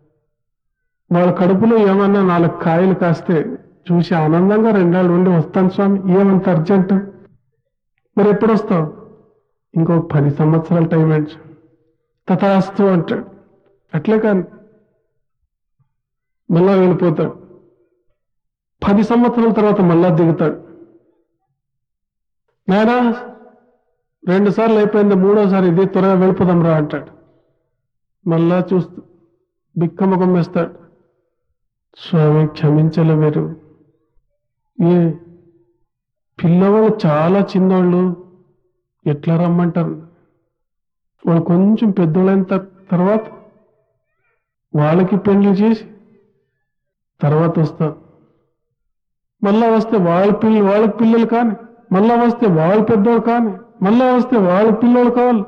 వాళ్ళ కడుపులో ఏమన్నా నాలుగు కాయలు కాస్తే చూసి ఆనందంగా రెండాళ్ళు ఉండి వస్తాను స్వామి ఏమంత అర్జెంట్ మరి ఎప్పుడు వస్తావు ఇంకో పది సంవత్సరాల టైం ఏంటి తథాస్తు అంటాడు అట్లే కానీ మళ్ళా వెళ్ళిపోతాడు పది సంవత్సరాల తర్వాత మళ్ళా దిగుతాడు నాయనా రెండు సార్లు అయిపోయింది మూడోసారి ఇది త్వరగా వెళ్ళిపోదాం రా అంటాడు మళ్ళా చూస్తూ బిక్కముఖం వేస్తాడు స్వామి క్షమించలే మీరు ఏ పిల్లవాళ్ళు చాలా చిన్నోళ్ళు ఎట్లా రమ్మంటారు వాళ్ళు కొంచెం పెద్దోళ్ళైన త- తర్వాత వాళ్ళకి పెళ్లి చేసి తర్వాత వస్తారు మళ్ళా వస్తే వాళ్ళ పిల్లలు వాళ్ళకి పిల్లలు కానీ మళ్ళా వస్తే వాళ్ళ పెద్దోళ్ళు కానీ మళ్ళా వస్తే వాళ్ళ పిల్లలు కావాలి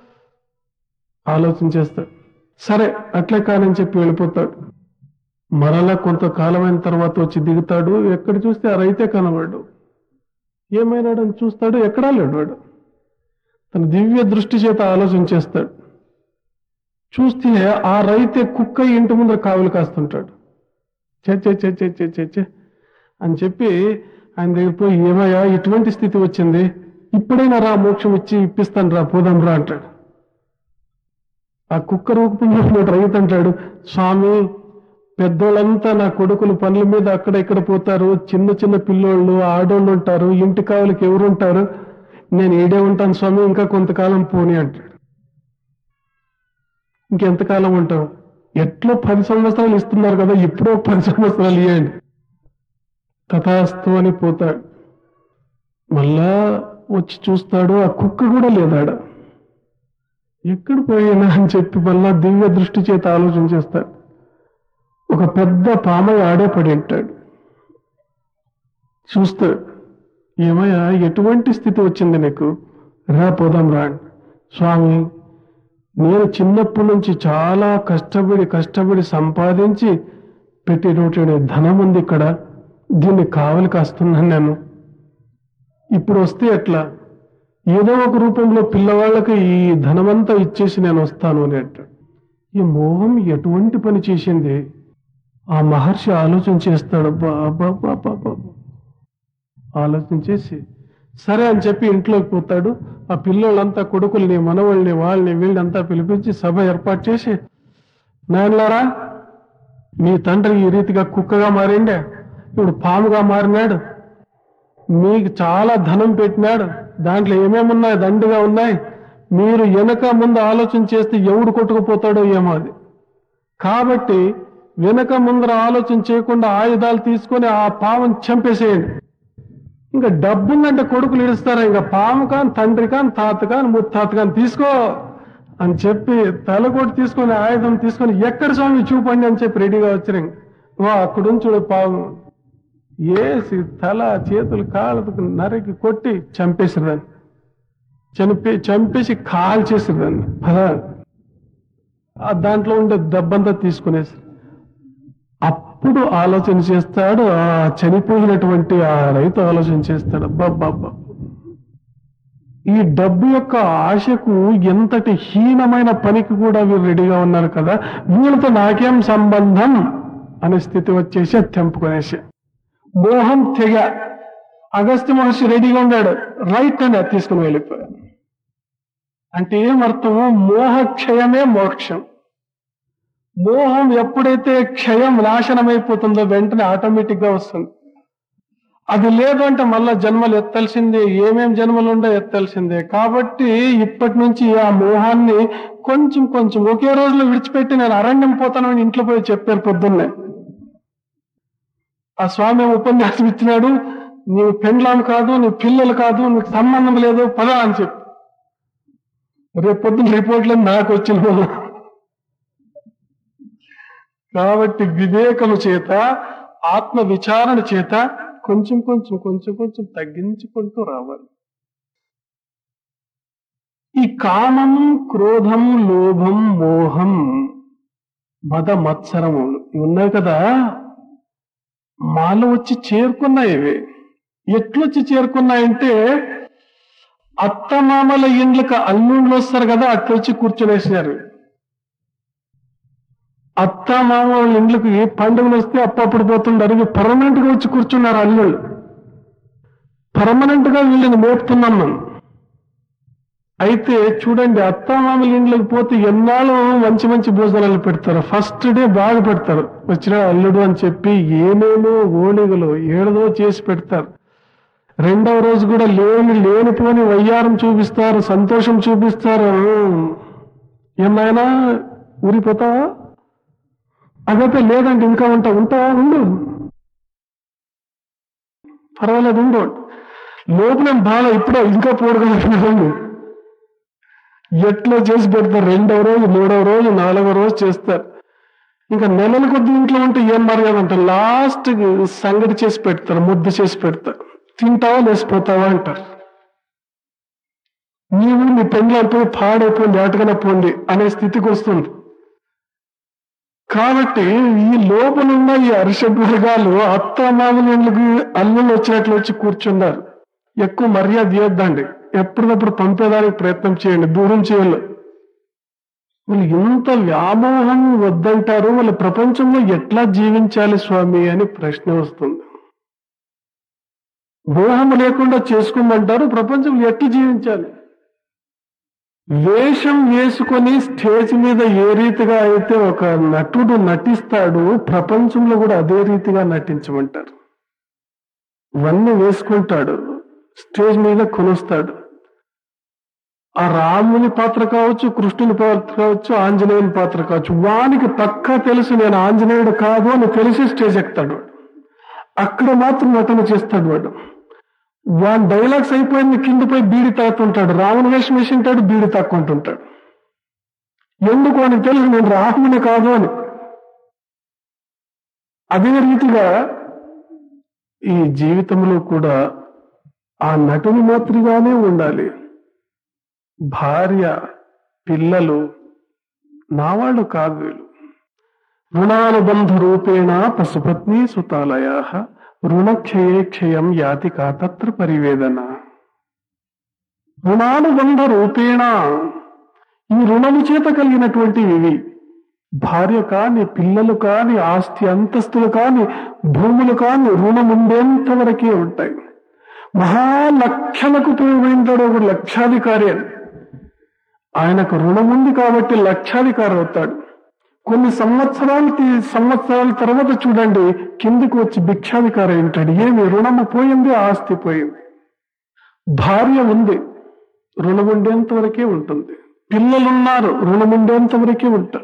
ఆలోచన చేస్తాడు సరే అట్లే కానని చెప్పి వెళ్ళిపోతాడు మరలా కొంతకాలమైన తర్వాత వచ్చి దిగుతాడు ఎక్కడ చూస్తే ఆ రైతే కనబడు ఏమైనాడని చూస్తాడు ఎక్కడా లేడు వాడు తన దివ్య దృష్టి చేత ఆలోచన చేస్తాడు చూస్తే ఆ రైతే కుక్క ఇంటి ముందర కావులు కాస్తుంటాడు చే చే చే చే చే చే చే అని చెప్పి ఆయన దగ్గర పోయి ఏమయ్యా ఇటువంటి స్థితి వచ్చింది ఇప్పుడైనా రా మోక్షం ఇచ్చి ఇప్పిస్తాను రా పోదాం రా అంటాడు ఆ కుక్క రూపుకున్నటువంటి రైతు అంటాడు స్వామి పెద్దోళ్ళంతా నా కొడుకులు పనుల మీద అక్కడ ఇక్కడ పోతారు చిన్న చిన్న పిల్లోళ్ళు ఆడోళ్ళు ఉంటారు ఇంటి కావులకి ఎవరు ఉంటారు నేను ఈడే ఉంటాను స్వామి ఇంకా కొంతకాలం పోని అంటాడు ఇంకెంతకాలం ఉంటావు ఎట్లో పది సంవత్సరాలు ఇస్తున్నారు కదా ఇప్పుడో పది సంవత్సరాలు ఇవ్వండి తథాస్తు అని పోతాడు మళ్ళా వచ్చి చూస్తాడు ఆ కుక్క కూడా లేదాడ ఎక్కడ పోయినా అని చెప్పి మళ్ళా దివ్య దృష్టి చేత ఆలోచన చేస్తాడు ఒక పెద్ద పామయ్య ఆడే పడి ఉంటాడు చూస్తాడు ఏమయ్యా ఎటువంటి స్థితి వచ్చింది నీకు రా పోదాం రా అని. స్వామి నేను చిన్నప్పటి నుంచి చాలా కష్టపడి కష్టపడి సంపాదించి పెట్టేటటువంటి ధనం ఉంది ఇక్కడ దీన్ని కావలి కాస్తున్నాను నేను ఇప్పుడు వస్తే ఎట్లా ఏదో ఒక రూపంలో పిల్లవాళ్ళకి ఈ ధనమంతా ఇచ్చేసి నేను వస్తాను అని అంటాడు ఈ మోహం ఎటువంటి పని చేసింది ఆ మహర్షి ఆలోచన చేస్తాడు అబ్బా, అబ్బా, అబ్బా, అబ్బా, అబ్బా. ఆలోచన చేసి సరే అని చెప్పి ఇంట్లోకి పోతాడు ఆ పిల్లోళ్ళంతా కొడుకుల్ని మనవల్ని వాళ్ళని వీళ్ళంతా పిలిపించి సభ ఏర్పాటు చేసి నాయనలారా మీ తండ్రి ఈ రీతిగా కుక్కగా మారిండే ఇప్పుడు పాముగా మారినాడు మీకు చాలా ధనం పెట్టినాడు దాంట్లో ఏమేమి ఉన్నాయి దండిగా ఉన్నాయి మీరు వెనక ముందు ఆలోచన చేస్తే ఎవడు కొట్టుకుపోతాడో ఏమో అది కాబట్టి వెనక ముందర ఆలోచన చేయకుండా ఆయుధాలు తీసుకొని ఆ పాముని చంపేసేయండి ఇంకా డబ్బుందంటే కొడుకులు ఇడుస్తారా ఇంకా పాము కాని తండ్రి కాని తాత కాని ముత్తాత కాని తీసుకో అని చెప్పి తలకొట్టి తీసుకొని ఆయుధం తీసుకొని ఎక్కడ స్వామి చూపండి అని చెప్పి రెడీగా వచ్చారు వా అక్కడుంచి చూడు పాము ఏసి తల చేతులు కాళ్ళకు నరికి కొట్టి చంపేసారు దాన్ని చనిపి చంపేసి కాల్ చేసారు దాన్ని పదా ఆ దాంట్లో ఉండే దెబ్బంతా తీసుకునేసి అప్పుడు ఆలోచన చేస్తాడు ఆ చనిపోయినటువంటి ఆ రైతు ఆలోచన చేస్తాడు అబ్బబ్బబ్బా ఈ డబ్బు యొక్క ఆశకు ఎంతటి హీనమైన పనికి కూడా వీరు రెడీగా ఉన్నారు కదా వీళ్ళతో నాకేం సంబంధం అనే స్థితి వచ్చేసి అది తెంపుకునేసి మోహం తెగ అగస్త్య మహర్షి రెడీగా ఉన్నాడు రైట్ అని అది తీసుకుని వెళ్ళిపోయాడు అంటే ఏమర్థము మోహక్షయమే మోక్షం మోహం ఎప్పుడైతే క్షయం నాశనమైపోతుందో వెంటనే ఆటోమేటిక్ గా వస్తుంది అది లేదు అంటే మళ్ళా జన్మలు ఎత్తాల్సిందే ఏమేం జన్మలు ఉందో ఎత్తాల్సిందే కాబట్టి ఇప్పటి నుంచి ఆ మోహాన్ని కొంచెం కొంచెం ఒకే రోజులో విడిచిపెట్టి నేను అరణ్యం పోతానని ఇంట్లో పోయి చెప్పారు పొద్దున్నే ఆ స్వామి ఉపన్యాసం ఇచ్చినాడు నీవు పెండ్లాం కాదు నీ పిల్లలు కాదు నీకు సంబంధం లేదు పదా అని చెప్పి రేపు పొద్దున్న రిపోర్ట్లు నాకు వచ్చిన కాబట్టి వివేకము చేత ఆత్మ విచారణ చేత కొంచెం కొంచెం కొంచెం కొంచెం తగ్గించుకుంటూ రావాలి ఈ కామం క్రోధం లోభం మోహం మద మత్సరములు ఇవి ఉన్నాయి కదా మాలో వచ్చి చేరుకున్నాయి ఇవి ఎట్లొచ్చి చేరుకున్నాయంటే అత్తమామల ఇండ్లకు అల్లుళ్ళు వస్తారు కదా అట్లొచ్చి కూర్చొనేసినారు అత్త మామ వాళ్ళ ఇండ్లకి పండుగలు వస్తే అప్పప్పుడు పోతుండారు ఇవి పర్మనెంట్ గా వచ్చి కూర్చున్నారు అల్లుళ్ళు పర్మనెంట్ గా వీళ్ళని మేపుతున్నాం మనం అయితే చూడండి అత్త మామల ఇండ్లకు పోతే ఎన్నాళ్ళు మంచి మంచి భోజనాలు పెడతారు ఫస్ట్ డే బాగా పెడతారు వచ్చిన అల్లుడు అని చెప్పి ఏమేమో ఓలిగలు ఏడదో చేసి పెడతారు రెండవ రోజు కూడా లేని లేనిపోని వయ్యారం చూపిస్తారు సంతోషం చూపిస్తారు ఏమైనా ఊరిపోతావా అదైతే లేదంటే ఇంకా ఉంటా ఉంటావా ఉండు పర్వాలేదు ఉండు లోపల బాగా ఇప్పుడే ఇంకా పోడుకుంటున్నాను ఎట్లా చేసి పెడతారు రెండవ రోజు మూడవ రోజు నాలుగవ రోజు చేస్తారు ఇంకా నెలల కొద్ది ఇంట్లో ఉంటే ఏం మర్యాద అంటే లాస్ట్ సంగతి చేసి పెడతారు ముద్ద చేసి పెడతారు తింటావా లేచిపోతావా అంటారు నీవు నీ పెండ్లు అయిపోయి పాడైపోయింది ఆటగానే పోండి అనే స్థితికి వస్తుంది కాబట్టి ఈ లోపలున్న ఈ అరిషడ్వర్గాలు అత్త మామూలు అల్లుళ్ళు వచ్చినట్లు వచ్చి కూర్చున్నారు ఎక్కువ మర్యాద ఇవ్వద్దండి ఎప్పటికప్పుడు పంపేదానికి ప్రయత్నం చేయండి దూరం చేయాలి వాళ్ళు ఇంత వ్యామోహం వద్దంటారు వాళ్ళ ప్రపంచంలో ఎట్లా జీవించాలి స్వామి అని ప్రశ్న వస్తుంది మోహం లేకుండా చేసుకోమంటారు ప్రపంచంలో ఎట్లా జీవించాలి వేషం వేసుకొని స్టేజ్ మీద ఏ రీతిగా అయితే ఒక నటుడు నటిస్తాడు ప్రపంచంలో కూడా అదే రీతిగా నటించమంటారు ఇవన్నీ వేసుకుంటాడు స్టేజ్ మీద కొనుస్తాడు ఆ రాముని పాత్ర కావచ్చు కృష్ణుని పాత్ర కావచ్చు ఆంజనేయుని పాత్ర కావచ్చు వానికి పక్కా తెలుసు నేను ఆంజనేయుడు కాదు అని తెలిసి స్టేజ్ ఎక్కుతాడు వాడు అక్కడ మాత్రం నటన చేస్తాడు వాడు వాడి డైలాగ్స్ అయిపోయింది కింద పోయి బీడి తాగుతుంటాడు రావణ వేషం వేసి ఉంటాడు బీడి తాక్కుంటుంటాడు ఎందుకు అని తెలుసు నేను రాముని కాదు అని అదే రీతిగా ఈ జీవితంలో కూడా ఆ నటుని మాత్రిగానే ఉండాలి భార్య పిల్లలు నా వాళ్ళు కాదు వీళ్ళు రుణానుబంధ రూపేణ పశుపత్ని సుతాలయ రుణక్షయే క్షయం యాతి కా తత్ర పరివేదన రుణానుబంధ రూపేణ ఈ రుణము చేత కలిగినటువంటివి ఇవి భార్య కాని పిల్లలు కాని ఆస్తి అంతస్తులు కాని భూములు కాని రుణం ఉండేంత వరకే ఉంటాయి మహాలక్షలకు ఉపయోగపడింటాడు ఒక లక్షాధికారి అని ఆయనకు రుణం ఉంది కాబట్టి లక్షాధికారి అవుతాడు కొన్ని సంవత్సరాలు తీ- సంవత్సరాల తర్వాత చూడండి కిందికి వచ్చి భిక్షాధికారి ఉంటాడు ఏమి రుణము పోయింది ఆస్తి పోయింది భార్య ఉంది రుణం ఉండేంత వరకే ఉంటుంది పిల్లలున్నారు రుణం ఉండేంత వరకే ఉంటారు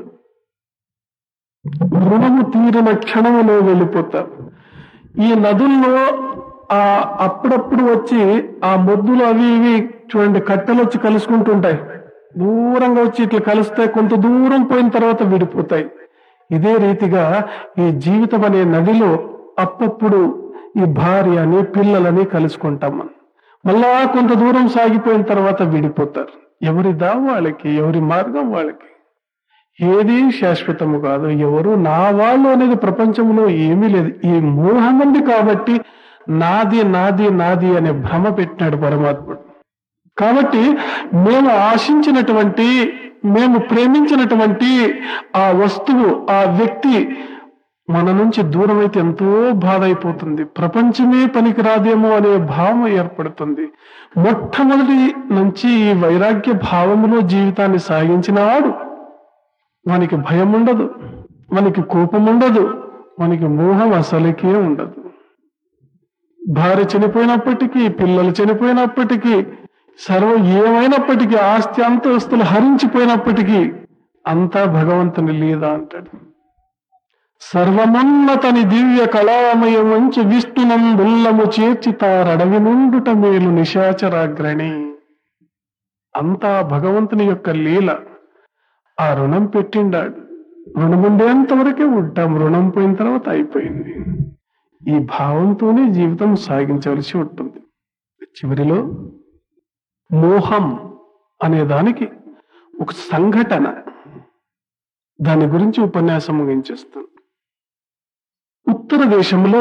రుణము తీరిన క్షణములో వెళ్ళిపోతారు ఈ నదుల్లో ఆ అప్పుడప్పుడు వచ్చి ఆ మొద్దులు అవి ఇవి చూడండి కట్టెలు వచ్చి కలుసుకుంటుంటాయి దూరంగా వచ్చి ఇట్లా కలుస్తాయి కొంత దూరం పోయిన తర్వాత విడిపోతాయి ఇదే రీతిగా ఈ జీవితం అనే నదిలో అప్పుడప్పుడు ఈ భార్యని పిల్లలని కలుసుకుంటాం మనం మళ్ళా కొంత దూరం సాగిపోయిన తర్వాత విడిపోతారు ఎవరి దా వాళ్ళకి ఎవరి మార్గం వాళ్ళకి ఏది శాశ్వతము కాదు ఎవరు నా వాళ్ళు అనేది ప్రపంచంలో ఏమీ లేదు ఈ మోహం ఉంది కాబట్టి నాది నాది నాది అనే భ్రమ పెట్టినాడు పరమాత్ముడు కాబట్టి మేము ఆశించినటువంటి మేము ప్రేమించినటువంటి ఆ వస్తువు ఆ వ్యక్తి మన నుంచి దూరం అయితే ఎంతో బాధ అయిపోతుంది ప్రపంచమే పనికిరాదేమో అనే భావం ఏర్పడుతుంది మొట్టమొదటి నుంచి ఈ వైరాగ్య భావములో జీవితాన్ని సాగించినవాడు మనకి భయం ఉండదు మనకి కోపం ఉండదు మనకి మోహం అసలుకే ఉండదు భార్య చనిపోయినప్పటికీ పిల్లలు చనిపోయినప్పటికీ సర్వం ఏమైనప్పటికీ ఆస్తి అంతస్తులు హరించిపోయినప్పటికీ అంతా భగవంతుని లీల అంటాడు సర్వమున్నతని దివ్య కళామయమంచి విష్ణునందుల్లము చేర్చి తారడవి నుండుట మేలు నిశాచరాగ్రణి అంతా భగవంతుని యొక్క లీల ఆ రుణం పెట్టిండాడు రుణం ఉండేంత వరకే ఉంటాం రుణం పోయిన తర్వాత అయిపోయింది ఈ భావంతోనే జీవితం సాగించవలసి ఉంటుంది చివరిలో మోహం అనే దానికి ఒక సంఘటన దాని గురించి ఉపన్యాసం ముగించేస్తాను ఉత్తర దేశంలో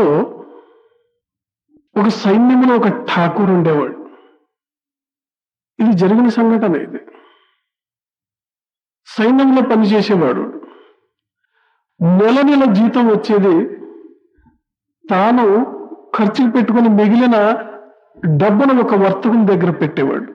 ఒక సైన్యంలో ఒక ఠాకూర్ ఉండేవాడు ఇది జరిగిన సంఘటన ఇది సైన్యంలో పనిచేసేవాడు నెల నెల జీతం వచ్చేది తాను ఖర్చులు పెట్టుకుని మిగిలిన డబ్బును ఒక వర్తకుని దగ్గర పెట్టేవాడు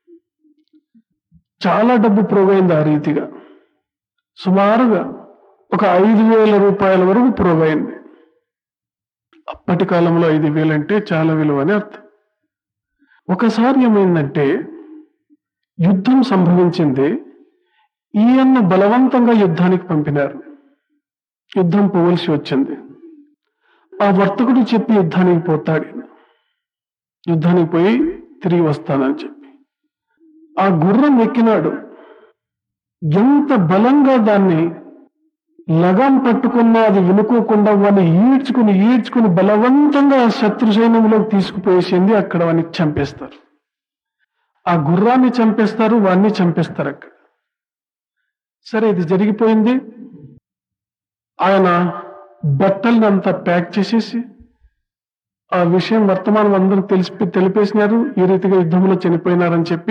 చాలా డబ్బు ప్రోగైంది ఆ రీతిగా సుమారుగా ఒక ఐదు వేల రూపాయల వరకు ప్రోగైంది అప్పటి కాలంలో ఐదు వేలు అంటే చాలా విలువ అని అర్థం ఒకసారి ఏమైందంటే యుద్ధం సంభవించింది ఈయన్ను బలవంతంగా యుద్ధానికి పంపినారు యుద్ధం పోవలసి వచ్చింది ఆ వర్తకుడు చెప్పి యుద్ధానికి పోతాడు ఈయన. యుద్ధానికి పోయి తిరిగి వస్తానని చెప్పి ఆ గుర్రం ఎక్కినాడు ఎంత బలంగా దాన్ని లగం పట్టుకున్నా అది వినుకోకుండా వాడిని ఈడ్చుకుని ఈడ్చుకుని బలవంతంగా శత్రు సైన్యంలోకి తీసుకుపోయేసింది అక్కడ వాడిని చంపేస్తారు ఆ గుర్రాన్ని చంపేస్తారు వాడిని చంపేస్తారు అక్కడ సరే ఇది జరిగిపోయింది ఆయన బట్టల్ని అంతా ప్యాక్ చేసేసి ఆ విషయం వర్తమానం అందరూ తెలిసి తెలిపేసినారు ఈ రీతిగా యుద్ధంలో చనిపోయినారని చెప్పి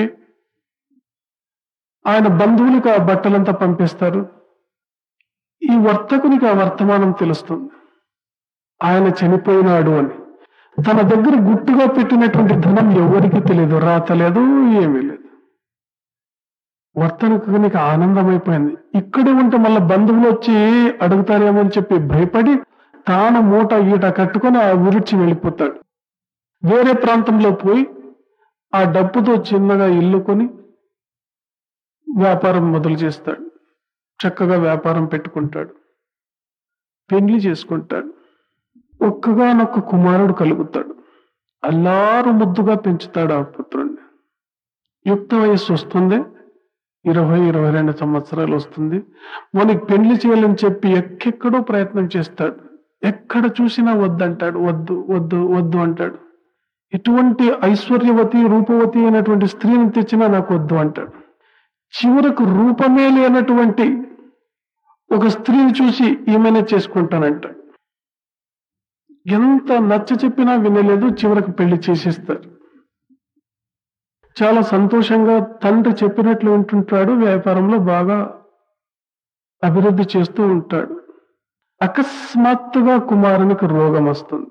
ఆయన బంధువులకు ఆ బట్టలంతా పంపిస్తారు ఈ వర్తకునికి ఆ వర్తమానం తెలుస్తుంది ఆయన చనిపోయినాడు అని తన దగ్గర గుట్టుగా పెట్టినటువంటి ధనం ఎవరికి తెలియదు రాత లేదు ఏమీ లేదు వర్తనకునికి ఆనందమైపోయింది ఇక్కడే ఉంటే మళ్ళీ బంధువులు వచ్చి అడుగుతారేమో అని చెప్పి భయపడి తాను మూట ఈట కట్టుకొని ఆ విరిచి వెళ్ళిపోతాడు వేరే ప్రాంతంలో పోయి ఆ డబ్బుతో చిన్నగా ఇల్లు కొని వ్యాపారం మొదలు చేస్తాడు చక్కగా వ్యాపారం పెట్టుకుంటాడు పెండ్లి చేసుకుంటాడు ఒక్కగానొక్క కుమారుడు కలుగుతాడు అల్లారు ముద్దుగా పెంచుతాడు ఆ పుత్రుణ్ణి యుక్త వయస్సు వస్తుంది ఇరవై ఇరవై రెండు సంవత్సరాలు వస్తుంది మనకి పెళ్లి చేయాలని చెప్పి ఎక్కెక్కడో ప్రయత్నం చేస్తాడు ఎక్కడ చూసినా వద్దంటాడు వద్దు వద్దు వద్దు అంటాడు ఎటువంటి ఐశ్వర్యవతి రూపవతి అయినటువంటి స్త్రీని తెచ్చినా నాకు వద్దు అంటాడు చివరకు రూపమే లేనటువంటి ఒక స్త్రీని చూసి ఈమెనే చేసుకుంటానంటాడు ఎంత నచ్చ చెప్పినా వినలేదు చివరకు పెళ్లి చేసేస్తారు చాలా సంతోషంగా తండ్రి చెప్పినట్లు వింటుంటాడు వ్యాపారంలో బాగా అభివృద్ధి చేస్తూ ఉంటాడు అకస్మాత్తుగా కుమారునికి రోగం వస్తుంది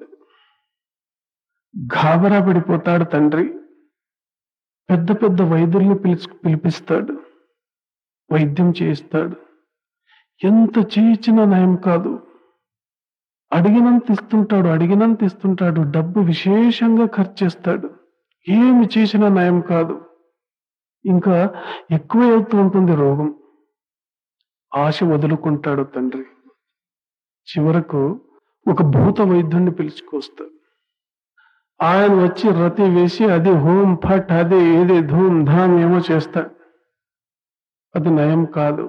గాబరా పడిపోతాడు తండ్రి పెద్ద పెద్ద వైద్యుల్ని పిలుచు పిలిపిస్తాడు వైద్యం చేయిస్తాడు ఎంత చేయించినా నయం కాదు అడిగినంత ఇస్తుంటాడు అడిగినంత ఇస్తుంటాడు డబ్బు విశేషంగా ఖర్చు చేస్తాడు ఏమి చేసినా నయం కాదు ఇంకా ఎక్కువ అవుతూ ఉంటుంది రోగం ఆశ వదులుకుంటాడు తండ్రి చివరకు ఒక భూత వైద్యుణ్ణి పిలుచుకొస్తాడు ఆయన వచ్చి రతి వేసి అది హోం ఫట్ అది ఏది ధూమ్ ధామ్ ఏమో చేస్తాడు అది నయం కాదు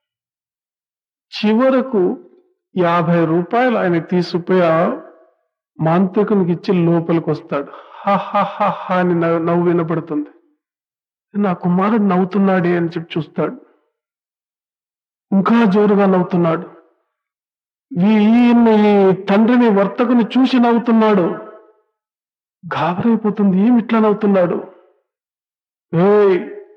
చివరకు యాభై రూపాయలు ఆయన తీసుకుపోయి ఆ మాంత్రికునికి ఇచ్చి లోపలికి వస్తాడు హా హా హా హా అని నవ్వు నవ్వు వినపడుతుంది నా కుమారుడు నవ్వుతున్నాడే అని చెప్పి చూస్తాడు ఇంకా జోరుగా నవ్వుతున్నాడు ఈయన్ని ఈ తండ్రిని వర్తకుని చూసి నవ్వుతున్నాడు గాబరైపోతుంది ఏమి ఇట్లా నవ్వుతున్నాడు ఏయ్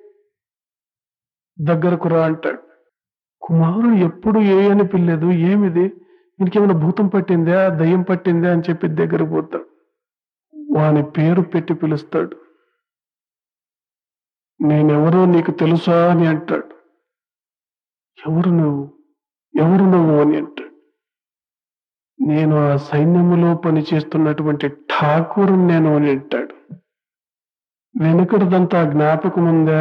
దగ్గరకు రా అంటాడు కుమారుడు ఎప్పుడు ఏ అని పిల్లలేదు ఏమిది ఇంకేమైనా భూతం పట్టిందా దయ్యం పట్టిందా అని చెప్పి దగ్గర పోతాడు వాని పేరు పెట్టి పిలుస్తాడు నేనెవరో నీకు తెలుసా అని అంటాడు ఎవరు నువ్వు ఎవరు నువ్వు అని అంటాడు నేను ఆ సైన్యములో పనిచేస్తున్నటువంటి ఠాకూరు నేను అని అంటాడు వెనుకటిదంతా జ్ఞాపకం ఉందా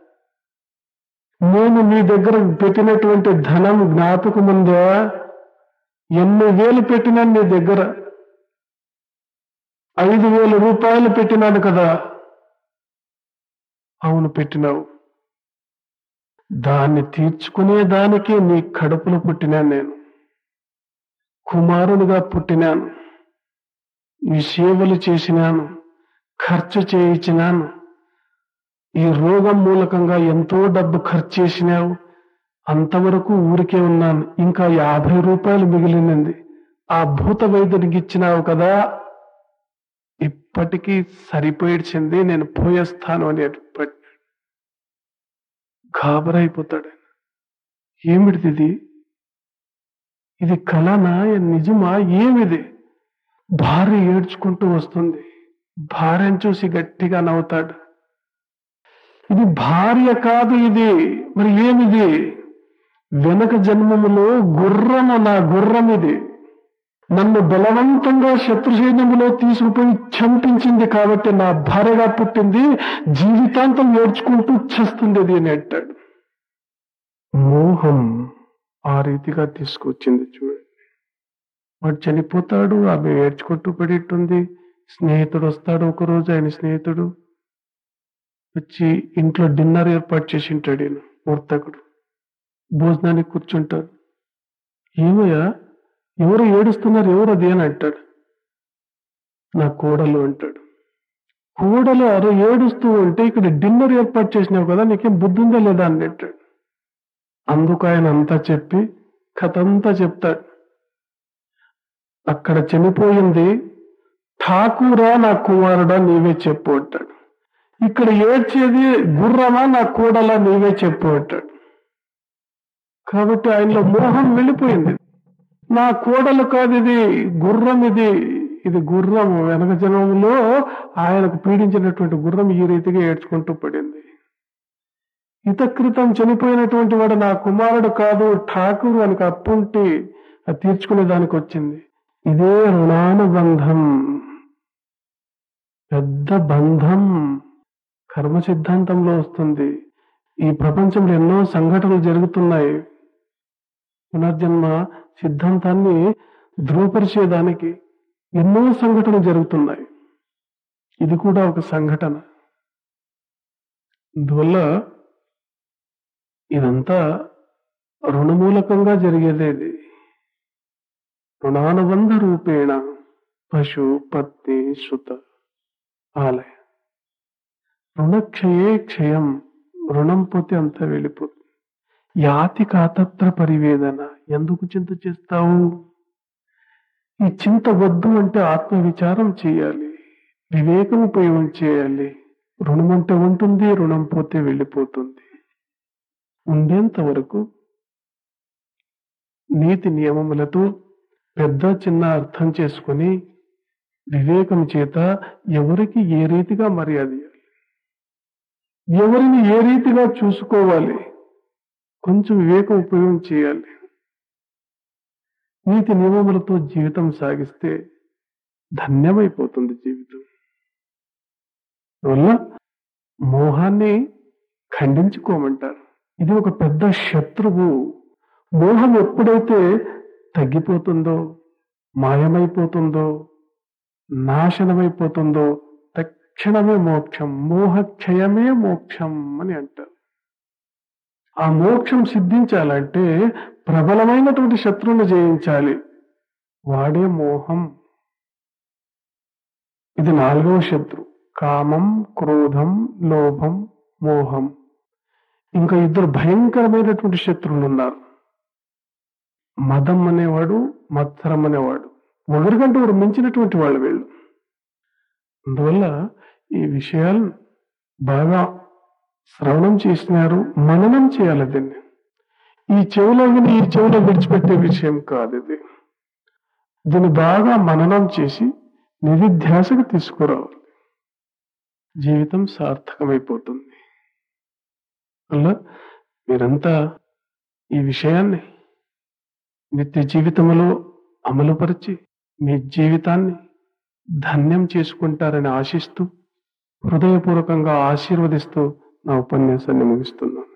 నేను నీ దగ్గర పెట్టినటువంటి ధనం జ్ఞాపకం ఉందా ఎన్ని వేలు పెట్టినా నీ దగ్గర ఐదు వేల రూపాయలు పెట్టినాను కదా అవును పెట్టినావు దాన్ని తీర్చుకునే దానికే నీ కడుపులో పుట్టినాను నేను కుమారునిగా పుట్టినాను నీ సేవలు చేసినాను ఖర్చు చేయించినాను ఈ రోగం మూలకంగా ఎంతో డబ్బు ఖర్చు చేసినావు అంతవరకు ఊరికే ఉన్నాను ఇంకా యాభై రూపాయలు మిగిలినది ఆ భూత వైద్యుడికి ఇచ్చినావు కదా ఇప్పటికీ సరిపోయిడ్చింది నేను పోయేస్తాను అని చెప్పాడు. గాబరైపోతాడు ఆయన. ఏమిటిది ఇది ఇది కలనా నిజమా ఏమిది భార్య ఏడ్చుకుంటూ వస్తుంది భార్యను చూసి గట్టిగా నవ్వుతాడు ఇది భార్య కాదు ఇది మరి ఏమిది వెనక జన్మములో గుర్రము నా గుర్రం ఇది నన్ను బలవంతంగా శత్రు సైన్యములో తీసుకుపోయి చంపించింది కాబట్టి నా భార్యగా పుట్టింది జీవితాంతం ఏడ్చుకుంటూ చస్తుంది ఇది అని అంటాడు మోహం ఆ రీతిగా తీసుకొచ్చింది చూడండి వాడు చనిపోతాడు ఆమె ఏడ్చుకుంటూ పడేట్టుంది స్నేహితుడు వస్తాడు ఒకరోజు ఆయన స్నేహితుడు వచ్చి ఇంట్లో డిన్నర్ ఏర్పాటు చేసి ఉంటాడు ఈయన వర్తకుడు భోజనానికి కూర్చుంటారు ఏమయ్యా ఎవరు ఏడుస్తున్నారు ఎవరు అది అని అంటాడు నా కోడలు అంటాడు కోడలు అరే ఏడుస్తూ ఉంటే ఇక్కడ డిన్నర్ ఏర్పాటు చేసినావు కదా నీకేం బుద్ధి ఉందా లేదా అని అంటాడు అందుకు ఆయన అంతా చెప్పి కథ అంతా చెప్తాడు అక్కడ చనిపోయింది ఠాకూరా నా కుమారుడా నీవే చెప్పు అంటాడు ఇక్కడ ఏడ్చేది గుర్రమా నా కూడలా నీవే చెప్పు అంటాడు కాబట్టి ఆయనలో మోహం వెళ్ళిపోయింది నా కోడలు కాదు ఇది గుర్రం ఇది ఇది గుర్రం వెనక జనంలో ఆయనకు పీడించినటువంటి గుర్రం ఈ రీతిగా ఏడ్చుకుంటూ పడింది ఇతకృతం చనిపోయినటువంటి వాడు నా కుమారుడు కాదు ఠాకూరు వానికి అప్పుంటి అది తీర్చుకునే దానికి వచ్చింది ఇదే రుణానుబంధం పెద్ద బంధం కర్మ సిద్ధాంతంలో వస్తుంది ఈ ప్రపంచంలో ఎన్నో సంఘటనలు జరుగుతున్నాయి పునర్జన్మ సిద్ధాంతాన్ని ధృవపరిచేదానికి ఎన్నో సంఘటనలు జరుగుతున్నాయి ఇది కూడా ఒక సంఘటన అందువల్ల ఇదంతా రుణమూలకంగా జరిగేదే ఇది రుణానుబంధ రూపేణ పశు పత్ని సుత ఆలయ రుణక్షయే క్షయం రుణం పోతే అంతా వెళ్ళిపోతుంది యాతి కాతత్ర పరివేదన ఎందుకు చింత చేస్తావు ఈ చింత వద్దు అంటే ఆత్మ విచారం చేయాలి వివేకం ఉపయోగం చేయాలి రుణం అంటే ఉంటుంది రుణం పోతే వెళ్ళిపోతుంది ఉండేంత వరకు నీతి నియమములతో పెద్ద చిన్న అర్థం చేసుకొని వివేకం చేత ఎవరికి ఏ రీతిగా మర్యాద ఇవ్వాలి ఎవరిని ఏ రీతిగా చూసుకోవాలి కొంచెం వివేకం ఉపయోగం చేయాలి నీతి నియమములతో జీవితం సాగిస్తే ధన్యమైపోతుంది జీవితం వల్ల మోహాన్ని ఖండించుకోమంటారు ఇది ఒక పెద్ద శత్రువు మోహం ఎప్పుడైతే తగ్గిపోతుందో మాయమైపోతుందో నాశనమైపోతుందో తక్షణమే మోక్షం మోహక్షయమే మోక్షం అని అంటారు ఆ మోక్షం సిద్ధించాలంటే ప్రబలమైనటువంటి శత్రువును జయించాలి వాడే మోహం ఇది నాలుగవ శత్రు కామం క్రోధం లోభం మోహం ఇంకా ఇద్దరు భయంకరమైనటువంటి శత్రువులు ఉన్నారు మదం అనేవాడు మత్సరం అనేవాడు ఒకరికంటే ఒకరు మించినటువంటి వాళ్ళు వీళ్ళు అందువల్ల ఈ విషయాలు బాగా శ్రవణం చేసినారు మననం చేయాలి దీన్ని ఈ చెవిలో విని ఈ చెవిలో విడిచిపెట్టే విషయం కాదు ఇది దీన్ని బాగా మననం చేసి నిధిధ్యాసకు తీసుకురావాలి జీవితం సార్థకమైపోతుంది అలా మీరంతా ఈ విషయాన్ని నిత్య జీవితంలో అమలుపరిచి మీ జీవితాన్ని ధన్యం చేసుకుంటారని ఆశిస్తూ హృదయపూర్వకంగా ఆశీర్వదిస్తూ నా ఉపన్యాసాన్ని ముగిస్తున్నాను